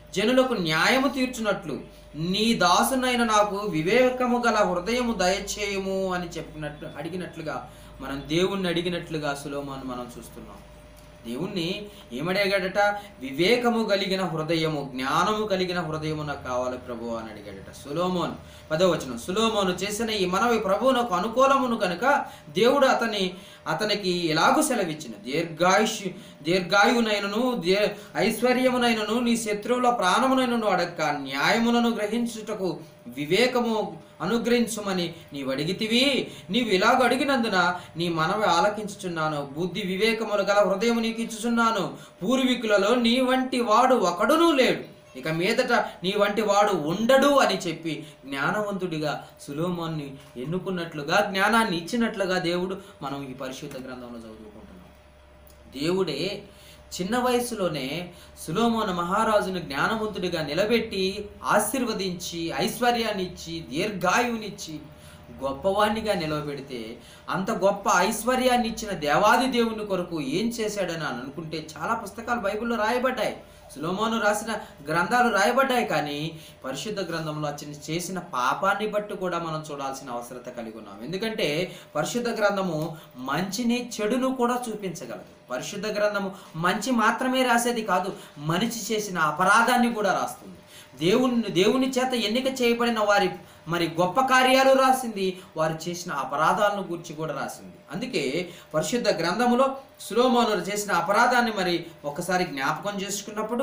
జనులకు న్యాయము తీర్చునట్లు నీ దాసునైన నాకు వివేకము గల హృదయము దయచేయము అని చెప్పినట్లు అడిగినట్లుగా మనం దేవుణ్ణి అడిగినట్లుగా సులోమాను మనం చూస్తున్నాం దేవుణ్ణి ఏమడిగాడట వివేకము కలిగిన హృదయము జ్ఞానము కలిగిన హృదయము నాకు కావాలి ప్రభు అని అడిగాడట సులోమోను పదవచనం సులోమోను చేసిన ఈ మనవి ప్రభువునకు అనుకూలమును కనుక దేవుడు అతని అతనికి ఎలాగూ సెలవిచ్చిన దీర్ఘాయుష్ దీర్ఘాయునైనను దే ఐశ్వర్యమునైనను నీ శత్రువుల ప్రాణమునైనను అడక్క న్యాయములను గ్రహించుటకు వివేకము అనుగ్రహించుమని నీవు అడిగితివి నీవు ఇలాగ అడిగినందున నీ మనవి ఆలకించుచున్నాను బుద్ధి వివేకములు గల హృదయము నీకు ఇచ్చుచున్నాను పూర్వీకులలో నీ వంటి వాడు ఒకడునూ లేడు ఇక మీదట నీ వంటి వాడు ఉండడు అని చెప్పి జ్ఞానవంతుడిగా సులోమాన్ని ఎన్నుకున్నట్లుగా జ్ఞానాన్ని ఇచ్చినట్లుగా దేవుడు మనం ఈ పరిశుద్ధ గ్రంథంలో చదువుకుంటున్నాం దేవుడే చిన్న వయసులోనే సులోమోన మహారాజును జ్ఞానవంతుడిగా నిలబెట్టి ఆశీర్వదించి ఐశ్వర్యాన్ని ఇచ్చి దీర్ఘాయువునిచ్చి గొప్పవాణ్ణిగా నిలవబెడితే అంత గొప్ప ఐశ్వర్యాన్ని ఇచ్చిన దేవాది దేవుని కొరకు ఏం చేశాడని అని అనుకుంటే చాలా పుస్తకాలు బైబిల్లో రాయబడ్డాయి సులోమోను రాసిన గ్రంథాలు రాయబడ్డాయి కానీ పరిశుద్ధ గ్రంథంలో అతను చేసిన పాపాన్ని బట్టి కూడా మనం చూడాల్సిన అవసరత కలిగి ఉన్నాం ఎందుకంటే పరిశుద్ధ గ్రంథము మంచిని చెడును కూడా చూపించగలదు పరిశుద్ధ గ్రంథము మంచి మాత్రమే రాసేది కాదు మనిషి చేసిన అపరాధాన్ని కూడా రాస్తుంది దేవుని దేవుని చేత ఎన్నిక చేయబడిన వారి మరి గొప్ప కార్యాలు రాసింది వారు చేసిన అపరాధాలను గురించి కూడా రాసింది అందుకే పరిశుద్ధ గ్రంథములో సులోమోనులు చేసిన అపరాధాన్ని మరి ఒకసారి జ్ఞాపకం చేసుకున్నప్పుడు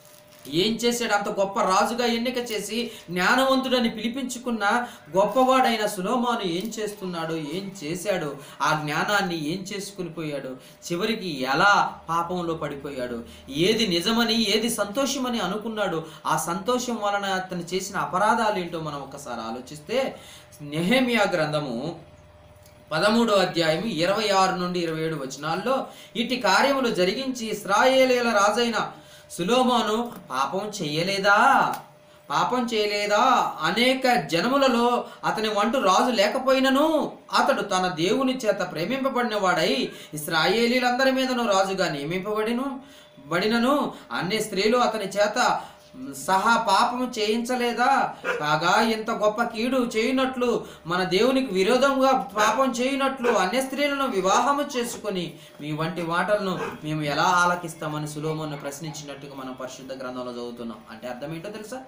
ఏం చేశాడు అంత గొప్ప రాజుగా ఎన్నిక చేసి జ్ఞానవంతుడని పిలిపించుకున్న గొప్పవాడైన సులోమాను ఏం చేస్తున్నాడు ఏం చేశాడు ఆ జ్ఞానాన్ని ఏం చేసుకుని పోయాడు చివరికి ఎలా పాపంలో పడిపోయాడు ఏది నిజమని ఏది సంతోషమని అనుకున్నాడు ఆ సంతోషం వలన అతను చేసిన అపరాధాలు ఏంటో మనం ఒకసారి ఆలోచిస్తే నెహేమియా గ్రంథము పదమూడో అధ్యాయం ఇరవై ఆరు నుండి ఇరవై ఏడు వచనాల్లో ఇట్టి కార్యములు జరిగించి ఇస్రాయేలీల రాజైన సులోమాను పాపం చెయ్యలేదా పాపం చేయలేదా అనేక జనములలో అతని వంటు రాజు లేకపోయినను అతడు తన దేవుని చేత ప్రేమింపబడిన వాడై ఇస్రాయేలీలందరి మీదను రాజుగా నియమింపబడిను బడినను అన్ని స్త్రీలు అతని చేత సహా పాపము చేయించలేదా కాగా ఇంత గొప్ప కీడు చేయునట్లు మన దేవునికి విరోధంగా పాపం చేయునట్లు అన్య స్త్రీలను వివాహము చేసుకొని మీ వంటి మాటలను మేము ఎలా ఆలకిస్తామని సులోమోను ప్రశ్నించినట్టుగా మనం పరిశుద్ధ గ్రంథంలో చదువుతున్నాం అంటే అర్థం ఏంటో తెలుసా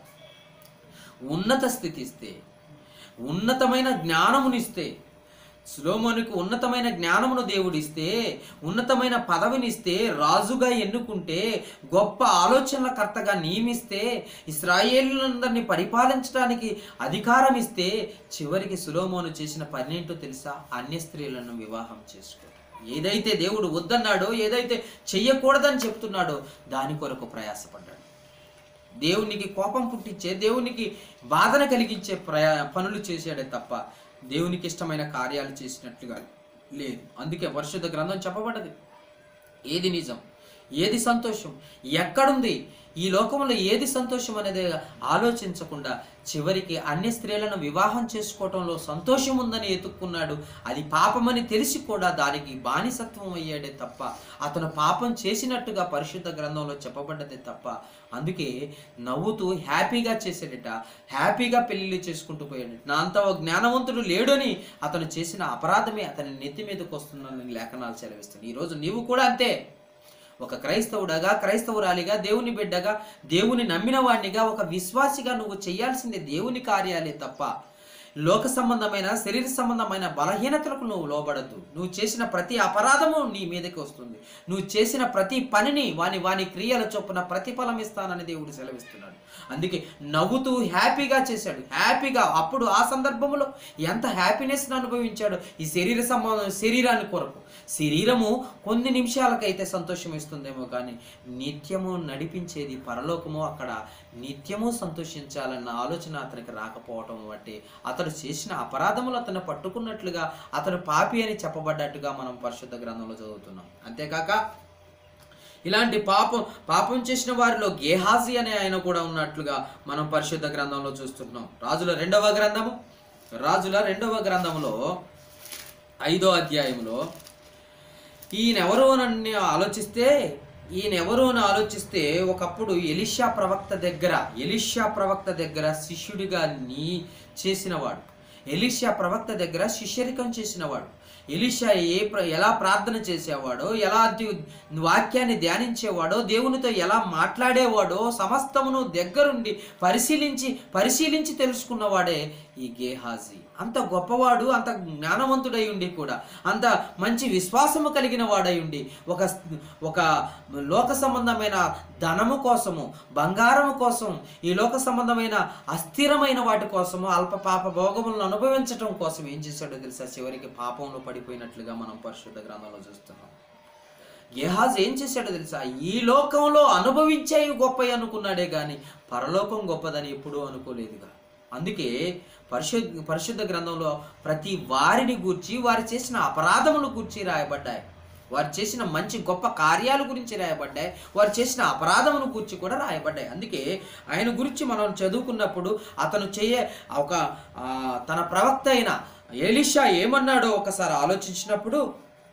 ఉన్నత స్థితి ఇస్తే ఉన్నతమైన జ్ఞానమునిస్తే సులోమోనికి ఉన్నతమైన జ్ఞానమును దేవుడిస్తే ఉన్నతమైన పదవినిస్తే రాజుగా ఎన్నుకుంటే గొప్ప ఆలోచనలకర్తగా నియమిస్తే ఇస్రాయేలులందరినీ పరిపాలించడానికి అధికారం ఇస్తే చివరికి సులోమోను చేసిన పనేంటో తెలుసా అన్య స్త్రీలను వివాహం చేసుకో ఏదైతే దేవుడు వద్దన్నాడో ఏదైతే చెయ్యకూడదని చెప్తున్నాడో దాని కొరకు ప్రయాసపడ్డాడు దేవునికి కోపం పుట్టించే దేవునికి బాధన కలిగించే ప్రయా పనులు చేశాడే తప్ప దేవునికి ఇష్టమైన కార్యాలు చేసినట్లుగా లేదు అందుకే పరిశుద్ధ గ్రంథం చెప్పబడ్డది ఏది నిజం ఏది సంతోషం ఎక్కడుంది ఈ లోకంలో ఏది సంతోషం అనేది ఆలోచించకుండా చివరికి అన్య స్త్రీలను వివాహం చేసుకోవటంలో సంతోషం ఉందని ఎతుక్కున్నాడు అది పాపమని తెలిసి కూడా దానికి బానిసత్వం అయ్యాడే తప్ప అతను పాపం చేసినట్టుగా పరిశుద్ధ గ్రంథంలో చెప్పబడ్డదే తప్ప అందుకే నవ్వుతూ హ్యాపీగా చేసాడట హ్యాపీగా పెళ్లిళ్ళు చేసుకుంటూ పోయాడు నా అంత ఓ జ్ఞానవంతుడు లేడని అతను చేసిన అపరాధమే అతని నెత్తి మీదకి వస్తుందని లేఖనాలు సెలవిస్తుంది ఈరోజు నీవు కూడా అంతే ఒక క్రైస్తవుడగా క్రైస్తవురాలిగా దేవుని బిడ్డగా దేవుని నమ్మిన వాడినిగా ఒక విశ్వాసిగా నువ్వు చేయాల్సింది దేవుని కార్యాలే తప్ప లోక సంబంధమైన శరీర సంబంధమైన బలహీనతలకు నువ్వు లోబడద్దు నువ్వు చేసిన ప్రతి అపరాధము నీ మీదకి వస్తుంది నువ్వు చేసిన ప్రతి పనిని వాని వాని క్రియల చొప్పున ప్రతిఫలం ఇస్తానని దేవుడు సెలవిస్తున్నాడు అందుకే నవ్వుతూ హ్యాపీగా చేశాడు హ్యాపీగా అప్పుడు ఆ సందర్భంలో ఎంత హ్యాపీనెస్ని అనుభవించాడు ఈ శరీర సంబంధం శరీరాన్ని కొరకు శరీరము కొన్ని నిమిషాలకైతే సంతోషం ఇస్తుందేమో కానీ నిత్యము నడిపించేది పరలోకము అక్కడ నిత్యము సంతోషించాలన్న ఆలోచన అతనికి రాకపోవటం బట్టి అతడు చేసిన అపరాధములు అతను పట్టుకున్నట్లుగా అతను పాపి అని చెప్పబడ్డట్టుగా మనం పరిశుద్ధ గ్రంథంలో చదువుతున్నాం అంతేకాక ఇలాంటి పాపం పాపం చేసిన వారిలో గేహాజీ అనే ఆయన కూడా ఉన్నట్లుగా మనం పరిశుద్ధ గ్రంథంలో చూస్తున్నాం రాజుల రెండవ గ్రంథము రాజుల రెండవ గ్రంథంలో ఐదో అధ్యాయంలో ఈయన ఎవరు అని ఆలోచిస్తే ఈయన ఎవరు అని ఆలోచిస్తే ఒకప్పుడు ఎలిషా ప్రవక్త దగ్గర ఎలిషా ప్రవక్త దగ్గర శిష్యుడిగా నీ చేసినవాడు ఎలిషా ప్రవక్త దగ్గర శిష్యరికం చేసినవాడు ఎలిషా ఏ ప్ర ఎలా ప్రార్థన చేసేవాడో ఎలా ది- వాక్యాన్ని ధ్యానించేవాడో దేవునితో ఎలా మాట్లాడేవాడో సమస్తమును దగ్గరుండి పరిశీలించి పరిశీలించి తెలుసుకున్నవాడే ఈ గేహాజీ అంత గొప్పవాడు అంత జ్ఞానవంతుడై ఉండి కూడా అంత మంచి విశ్వాసము కలిగిన వాడై ఉండి ఒక ఒక లోక సంబంధమైన ధనము కోసము బంగారము కోసం ఈ లోక సంబంధమైన అస్థిరమైన వాటి కోసము అల్ప పాప భోగములను అనుభవించటం కోసం ఏం చేశాడో తెలుసా చివరికి పాపంలో పడిపోయినట్లుగా మనం పరిశుద్ధ గ్రంథంలో చూస్తున్నాం గేహాజ్ ఏం చేశాడో తెలుసా ఈ లోకంలో అనుభవించేవి గొప్పవి అనుకున్నాడే కానీ పరలోకం గొప్పదని ఎప్పుడూ అనుకోలేదుగా అందుకే పరిశుద్ధ పరిశుద్ధ గ్రంథంలో ప్రతి వారిని గూర్చి వారు చేసిన అపరాధమును గూర్చి రాయబడ్డాయి వారు చేసిన మంచి గొప్ప కార్యాల గురించి రాయబడ్డాయి వారు చేసిన అపరాధమును గురించి కూడా రాయబడ్డాయి అందుకే ఆయన గురించి మనం చదువుకున్నప్పుడు అతను చేయ ఒక ఆ, తన ప్రవక్త అయిన ఎలిషా ఏమన్నాడో ఒకసారి ఆలోచించినప్పుడు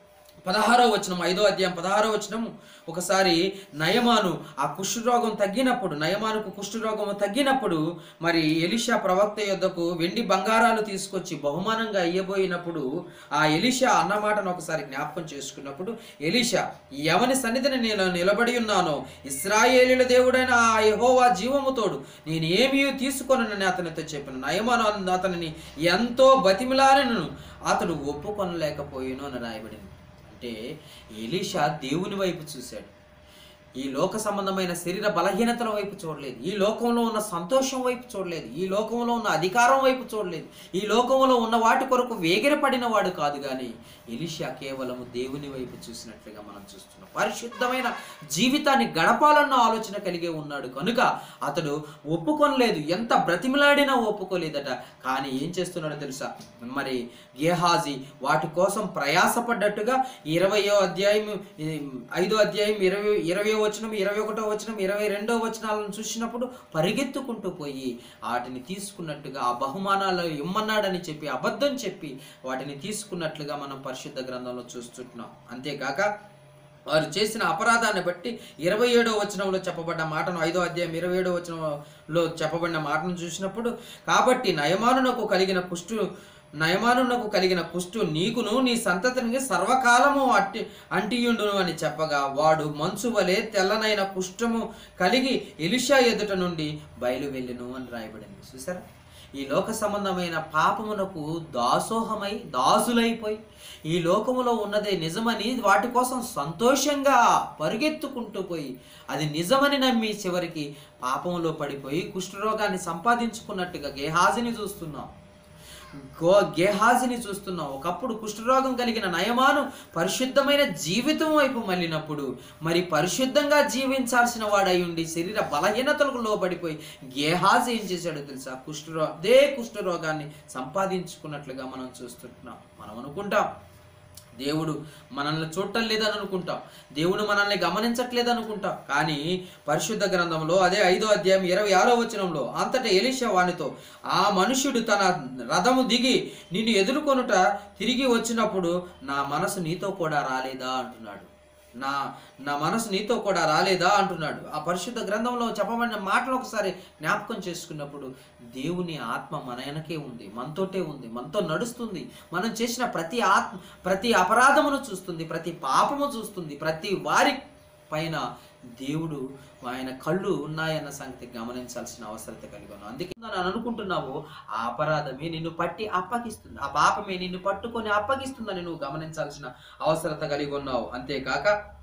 పదహారో వచనం ఐదో అధ్యాయం పదహారో వచనం ఒకసారి నయమాను ఆ కుష్ఠరోగం తగ్గినప్పుడు నయమానుకు కుష్ఠరోగం తగ్గినప్పుడు మరి ఎలిషా ప్రవక్త యొద్దకు వెండి బంగారాలు తీసుకొచ్చి బహుమానంగా ఇయ్యబోయినప్పుడు ఆ ఎలిషా అన్న మాటను ఒకసారి జ్ఞాపకం చేసుకున్నప్పుడు ఎలిషా ఎవని సన్నిధిని నేను నిలబడి ఉన్నానో ఇస్రాయేలీల దేవుడైన ఆ యెహోవా జీవముతోడు నేను ఏమీ తీసుకొనని అతనితో చెప్పాను నయమాను అన్- అతనిని ఎంతో బతిమిలాలను అతడు ఒప్పుకొనలేకపోయాను అని రాయబడింది అంటే ఎలీషా దేవుని వైపు చూశాడు ఈ లోక సంబంధమైన శరీర బలహీనతల వైపు చూడలేదు ఈ లోకంలో ఉన్న సంతోషం వైపు చూడలేదు ఈ లోకంలో ఉన్న అధికారం వైపు చూడలేదు ఈ లోకంలో ఉన్న వాటి కొరకు వేగిరపడిన వాడు కాదు కానీ ఎలిషా కేవలము దేవుని వైపు చూసినట్లుగా మనం చూస్తున్నాం పరిశుద్ధమైన జీవితాన్ని గడపాలన్న ఆలోచన కలిగే ఉన్నాడు కనుక అతడు ఒప్పుకొనలేదు ఎంత బ్రతిమిలాడినా ఒప్పుకోలేదట కానీ ఏం చేస్తున్నాడో తెలుసా మరి గేహాజీ వాటి కోసం ప్రయాసపడ్డట్టుగా ఇరవయో అధ్యాయం ఈ ఐదో అధ్యాయం ఇరవై ఇరవై వచనం ఇరవై ఒకటో వచనం ఇరవై రెండో వచనాలను చూసినప్పుడు పరిగెత్తుకుంటూ పోయి వాటిని తీసుకున్నట్టుగా ఆ బహుమానాలు ఇమ్మన్నాడని చెప్పి అబద్ధం చెప్పి వాటిని తీసుకున్నట్లుగా మనం పరిశుద్ధ గ్రంథంలో చూస్తున్నాం అంతేకాక వారు చేసిన అపరాధాన్ని బట్టి ఇరవై ఏడో వచనంలో చెప్పబడ్డ మాటను ఐదో అధ్యాయం ఇరవై ఏడో వచనంలో చెప్పబడిన మాటను చూసినప్పుడు కాబట్టి నయమానునకు కలిగిన కుష్టు నయమానునకు కలిగిన కుష్టు నీకును నీ సంతతిని సర్వకాలము అట్టి అంటియుండును అని చెప్పగా వాడు మంచు వలె తెల్లనైన కుష్ఠము కలిగి ఎలిషా ఎదుట నుండి బయలు వెళ్ళెను అని రాయబడింది చూసారా ఈ లోక సంబంధమైన పాపమునకు దాసోహమై దాసులైపోయి ఈ లోకములో ఉన్నదే నిజమని వాటి కోసం సంతోషంగా పరిగెత్తుకుంటూ పోయి అది నిజమని నమ్మి చివరికి పాపములో పడిపోయి కుష్ఠరోగాన్ని సంపాదించుకున్నట్టుగా గేహాజిని చూస్తున్నాం గో గేహాజిని చూస్తున్నాం ఒకప్పుడు కుష్ఠరోగం కలిగిన నయమాను పరిశుద్ధమైన జీవితం వైపు మళ్ళినప్పుడు మరి పరిశుద్ధంగా జీవించాల్సిన వాడై ఉండి శరీర బలహీనతలకు లోబడిపోయి గేహాజి ఏం చేశాడో తెలుసా కుష్ఠరో అదే కుష్ఠరోగాన్ని సంపాదించుకున్నట్లుగా మనం చూస్తున్నాం మనం అనుకుంటాం దేవుడు మనల్ని చూడటం లేదని అనుకుంటాం దేవుడు మనల్ని గమనించట్లేదు అనుకుంటాం కానీ పరిశుద్ధ గ్రంథంలో అదే ఐదో అధ్యాయం ఇరవై ఆరో వచనంలో అంతటా ఎలీషా వానితో ఆ మనుష్యుడు తన రథము దిగి నిన్ను ఎదుర్కొనుట తిరిగి వచ్చినప్పుడు నా మనసు నీతో కూడా రాలేదా అంటున్నాడు నా నా మనసు నీతో కూడా రాలేదా అంటున్నాడు ఆ పరిశుద్ధ గ్రంథంలో చెప్పబడిన మాటలు ఒకసారి జ్ఞాపకం చేసుకున్నప్పుడు దేవుని ఆత్మ మన వెనకే ఉంది మనతోటే ఉంది మనతో నడుస్తుంది మనం చేసిన ప్రతి ఆత్మ ప్రతి అపరాధమును చూస్తుంది ప్రతి పాపము చూస్తుంది ప్రతి వారి పైన దేవుడు ఆయన కళ్ళు ఉన్నాయన్న సంగతి గమనించాల్సిన అవసరత కలిగి ఉన్నాం అందుకే నేను అనుకుంటున్నావు ఆ అపరాధమే నిన్ను పట్టి అప్పగిస్తుంది ఆ పాపమే నిన్ను పట్టుకొని అప్పగిస్తుందని నువ్వు గమనించాల్సిన అవసరత కలిగి ఉన్నావు అంతేకాక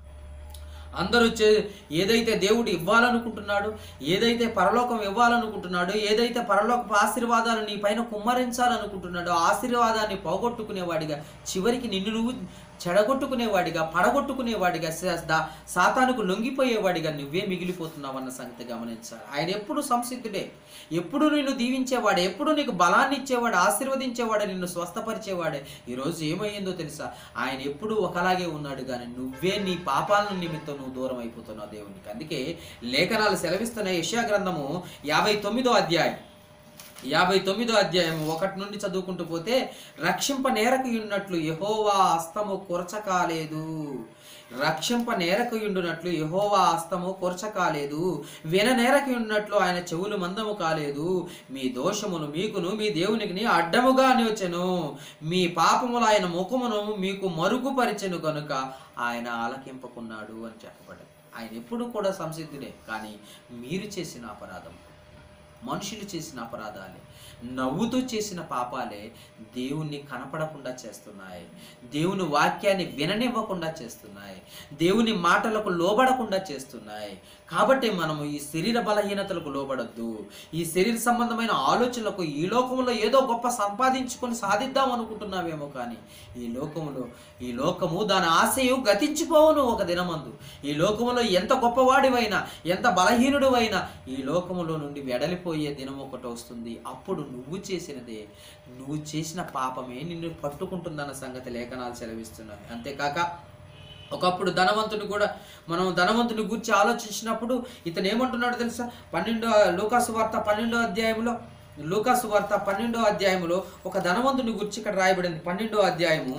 అందరూ చే ఏదైతే దేవుడు ఇవ్వాలనుకుంటున్నాడు ఏదైతే పరలోకం ఇవ్వాలనుకుంటున్నాడో ఏదైతే పరలోకపు ఆశీర్వాదాలు నీ పైన కుమ్మరించాలనుకుంటున్నాడో ఆ ఆశీర్వాదాన్ని పోగొట్టుకునేవాడిగా చివరికి నిన్ను నువ్వు చెడగొట్టుకునేవాడిగా పడగొట్టుకునేవాడిగా సా- దా- సాతానుకు లొంగిపోయేవాడిగా నువ్వే మిగిలిపోతున్నావు అన్న సంగతి గమనించాలి ఆయన ఎప్పుడు సంసిద్ధుడే ఎప్పుడు నిన్ను దీవించేవాడే ఎప్పుడు నీకు బలాన్ని ఇచ్చేవాడు ఆశీర్వదించేవాడే నిన్ను స్వస్థపరిచేవాడే ఈరోజు ఏమయ్యిందో తెలుసా ఆయన ఎప్పుడు ఒకలాగే ఉన్నాడు కానీ నువ్వే నీ పాపాల నిమిత్తం నువ్వు దూరం అయిపోతున్నావు దేవునికి అందుకే లేఖనాలు సెలవిస్తున్న యెషయా గ్రంథము యాభై తొమ్మిదో అధ్యాయం యాభై తొమ్మిదో అధ్యాయం ఒకటి నుండి చదువుకుంటూ పోతే రక్షింప నేరకు ఉన్నట్లు యహోవా హస్తము కొరచకాలేదు రక్షింప నేరకయుండునట్లు యెహోవా హస్తము కొరచ కాలేదు విన నేరకయుండునట్లు ఆయన చెవులు మందము కాలేదు మీ దోషమును మీకును మీ దేవునికి అడ్డముగా నివచెను మీ పాపములు ఆయన ముఖమును మీకు మరుగుపరిచెను కనుక ఆయన ఆలకింపకున్నాడు అని చెప్పబడింది ఆయన ఎప్పుడు కూడా సంసిద్ధుడే కానీ మీరు చేసిన అపరాధం మనుషులు చేసిన అపరాధాలే నవ్వుతూ చేసిన పాపాలే దేవుణ్ణి కనపడకుండా చేస్తున్నాయి దేవుని వాక్యాన్ని విననివ్వకుండా చేస్తున్నాయి దేవుని మాటలకు లోబడకుండా చేస్తున్నాయి కాబట్టి మనము ఈ శరీర బలహీనతలకు లోబడద్దు ఈ శరీర సంబంధమైన ఆలోచనలకు ఈ లోకంలో ఏదో గొప్ప సంపాదించుకొని సాధిద్దాం అనుకుంటున్నావేమో కానీ ఈ లోకములో ఈ లోకము దాని ఆశయు గతించిపోవును ఒక దినమందు ఈ లోకములో ఎంత గొప్పవాడివైనా ఎంత బలహీనుడివైనా ఈ లోకములో నుండి వెడలిపోయే దినం ఒకటి వస్తుంది అప్పుడు నువ్వు చేసినదే నువ్వు చేసిన పాపమే నిన్ను పట్టుకుంటుందన్న సంగతి లేఖనాలు సెలవిస్తున్నాయి అంతేకాక ఒకప్పుడు ధనవంతుడు కూడా మనం ధనవంతుని గురించి ఆలోచించినప్పుడు ఇతను ఏమంటున్నాడు తెలుసా పన్నెండో లూకాసు వార్త పన్నెండో అధ్యాయంలో లూకాసు వార్త పన్నెండో అధ్యాయంలో ఒక ధనవంతుని గురించి ఇక్కడ రాయబడింది పన్నెండో అధ్యాయము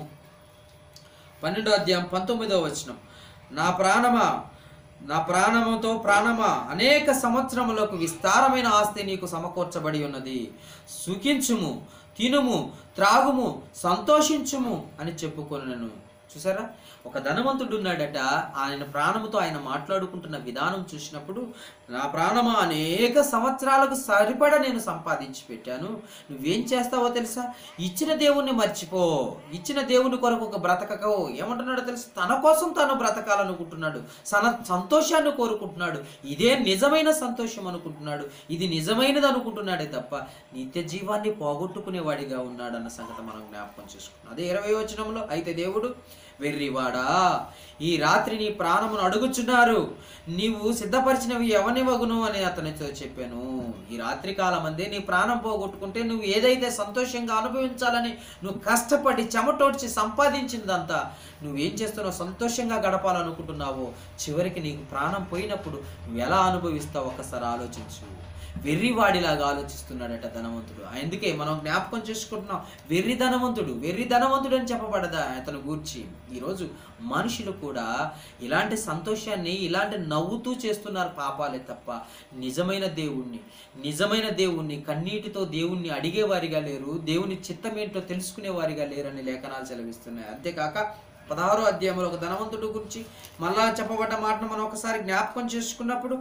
పన్నెండో అధ్యాయం పంతొమ్మిదో వచనం నా ప్రాణమా నా ప్రాణముతో ప్రాణమా అనేక సంవత్సరములకు విస్తారమైన ఆస్తి నీకు సమకూర్చబడి ఉన్నది సుఖించుము తినుము త్రాగుము సంతోషించుము అని చెప్పుకొనను చూసారా ఒక ధనవంతుడు ఉన్నాడట ఆయన ప్రాణముతో ఆయన మాట్లాడుకుంటున్న విధానం చూసినప్పుడు నా ప్రాణమా అనేక సంవత్సరాలకు సరిపడ నేను సంపాదించి పెట్టాను నువ్వేం చేస్తావో తెలుసా ఇచ్చిన దేవుణ్ణి మర్చిపో ఇచ్చిన దేవుని కొరకు ఒక బ్రతకకో ఏమంటున్నాడో తెలుసా తన కోసం తాను బ్రతకాలనుకుంటున్నాడు సన సంతోషాన్ని కోరుకుంటున్నాడు ఇదే నిజమైన సంతోషం అనుకుంటున్నాడు ఇది నిజమైనది అనుకుంటున్నాడే తప్ప నిత్య జీవాన్ని పోగొట్టుకునేవాడిగా ఉన్నాడన్న సంగతి మనం జ్ఞాపకం చేసుకున్నాం అదే ఇరవై వచనంలో అయితే దేవుడు వెర్రివాడా ఈ రాత్రి నీ ప్రాణమును అడుగుచున్నారు నీవు సిద్ధపరిచినవి ఎవనివగును అని అతనితో చెప్పాను ఈ రాత్రి కాలం అందే నీ ప్రాణం పోగొట్టుకుంటే నువ్వు ఏదైతే సంతోషంగా అనుభవించాలని నువ్వు కష్టపడి చెమటోడ్చి సంపాదించిందంతా నువ్వేం చేస్తున్నావు సంతోషంగా గడపాలనుకుంటున్నావో చివరికి నీకు ప్రాణం పోయినప్పుడు నువ్వు ఎలా అనుభవిస్తావు ఒక్కసారి ఆలోచించు వెర్రివాడిలాగా ఆలోచిస్తున్నాడట ధనవంతుడు అందుకే మనం జ్ఞాపకం చేసుకుంటున్నాం వెర్రి ధనవంతుడు వెర్రి ధనవంతుడు అని చెప్పబడదా అతను గూర్చి ఈరోజు మనుషులు కూడా ఇలాంటి సంతోషాన్ని ఇలాంటి నవ్వుతూ చేస్తున్నారు పాపాలే తప్ప నిజమైన దేవుణ్ణి నిజమైన దేవుణ్ణి కన్నీటితో దేవుణ్ణి అడిగేవారిగా లేరు దేవుని చిత్తమేంటో తెలుసుకునేవారిగా లేరని లేఖనాలు సెలవిస్తున్నాయి అంతేకాక పదహారో అధ్యాయంలో ఒక ధనవంతుడు గురించి మళ్ళా చెప్పబడ్డ మాటను మనం ఒకసారి జ్ఞాపకం చేసుకున్నప్పుడు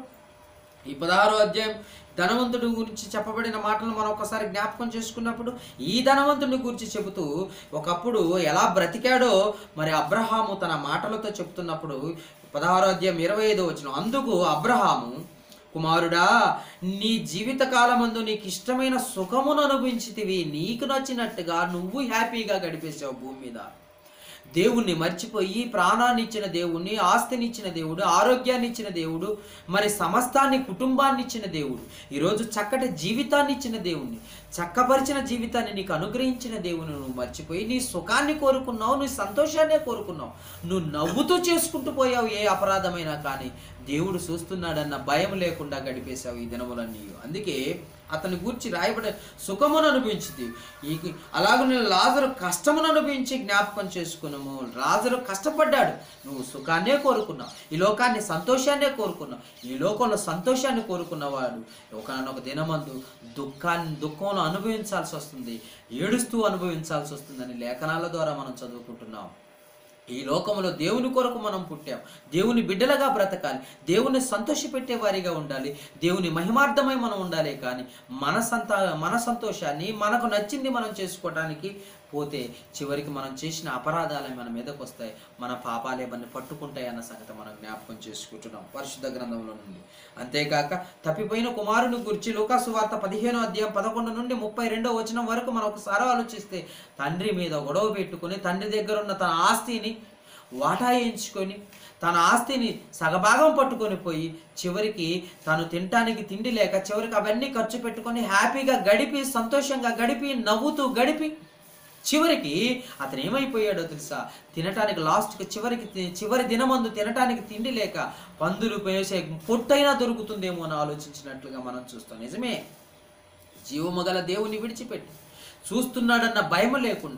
ఈ పదహారో అధ్యాయం ధనవంతుడి గురించి చెప్పబడిన మాటలను మనం ఒకసారి జ్ఞాపకం చేసుకున్నప్పుడు ఈ ధనవంతుడి గురించి చెబుతూ ఒకప్పుడు ఎలా బ్రతికాడో మరి అబ్రహాము తన మాటలతో చెప్తున్నప్పుడు పదహారో అధ్యాయం ఇరవై ఐదో వచ్చిన అందుకు అబ్రహాము కుమారుడా నీ జీవిత కాలమందు నీకు ఇష్టమైన సుఖమును అనుభవించితివి నీకు నచ్చినట్టుగా నువ్వు హ్యాపీగా గడిపేసావు భూమి మీద దేవుణ్ణి మర్చిపోయి ప్రాణాన్ని ఇచ్చిన దేవుణ్ణి ఆస్తిని ఇచ్చిన దేవుడు ఆరోగ్యాన్ని ఇచ్చిన దేవుడు మరి సమస్తాన్ని కుటుంబాన్ని ఇచ్చిన దేవుడు ఈరోజు చక్కటి జీవితాన్ని ఇచ్చిన దేవుణ్ణి చక్కపరిచిన జీవితాన్ని నీకు అనుగ్రహించిన దేవుని నువ్వు మర్చిపోయి నీ సుఖాన్ని కోరుకున్నావు నీ సంతోషాన్నే కోరుకున్నావు నువ్వు నవ్వుతూ చేసుకుంటూ పోయావు ఏ అపరాధమైనా కానీ దేవుడు చూస్తున్నాడన్న భయం లేకుండా గడిపేశావు ఈ దినములన్నీ అందుకే అతని గూర్చి రాయబడే సుఖమును అనుభవించింది ఈ అలాగే నేను లాజరు కష్టమును అనుభవించి జ్ఞాపకం చేసుకున్నాము లాజరు కష్టపడ్డాడు నువ్వు సుఖాన్నే కోరుకున్నావు ఈ లోకాన్ని సంతోషాన్నే కోరుకున్నావు ఈ లోకంలో సంతోషాన్ని కోరుకున్నవాడు ఒకనొక దినమందు దుఃఖాన్ని దుఃఖంలో అనుభవించాల్సి వస్తుంది ఏడుస్తూ అనుభవించాల్సి వస్తుందని లేఖనాల ద్వారా మనం చదువుకుంటున్నాం ఈ లోకంలో దేవుని కొరకు మనం పుట్టాం దేవుని బిడ్డలుగా బ్రతకాలి దేవుని సంతోషపెట్టే వారిగా ఉండాలి దేవుని మహిమార్థమై మనం ఉండాలి కానీ మన సంత మన సంతోషాన్ని మనకు నచ్చింది మనం చేసుకోవడానికి పోతే చివరికి మనం చేసిన అపరాధాలే మన మీదకు వస్తాయి మన పాపాలే మన పట్టుకుంటాయి అన్న సంగతి మనం జ్ఞాపకం చేసుకుంటున్నాం పరిశుద్ధ గ్రంథంలో నుండి అంతేకాక తప్పిపోయిన కుమారుని గురించి లోకాసు వార్త పదిహేనో అధ్యాయం పదకొండు నుండి ముప్పై రెండో వచనం వరకు మనం ఒకసారి ఆలోచిస్తే తండ్రి మీద గొడవ పెట్టుకుని తండ్రి దగ్గర ఉన్న తన ఆస్తిని వాటాయించుకొని తన ఆస్తిని సగభాగం పట్టుకొని పోయి చివరికి తను తినటానికి తిండి లేక చివరికి అవన్నీ ఖర్చు పెట్టుకొని హ్యాపీగా గడిపి సంతోషంగా గడిపి నవ్వుతూ గడిపి చివరికి అతను ఏమైపోయాడో తెలుసా తినటానికి లాస్ట్కి చివరికి తి- చివరి దినమందు తినటానికి తిండి లేక పందులు వేసే పొట్టైనా దొరుకుతుందేమో అని ఆలోచించినట్లుగా మనం చూస్తాం నిజమే జీవము గల దేవుని విడిచిపెట్టి చూస్తున్నాడన్న భయం లేకుండా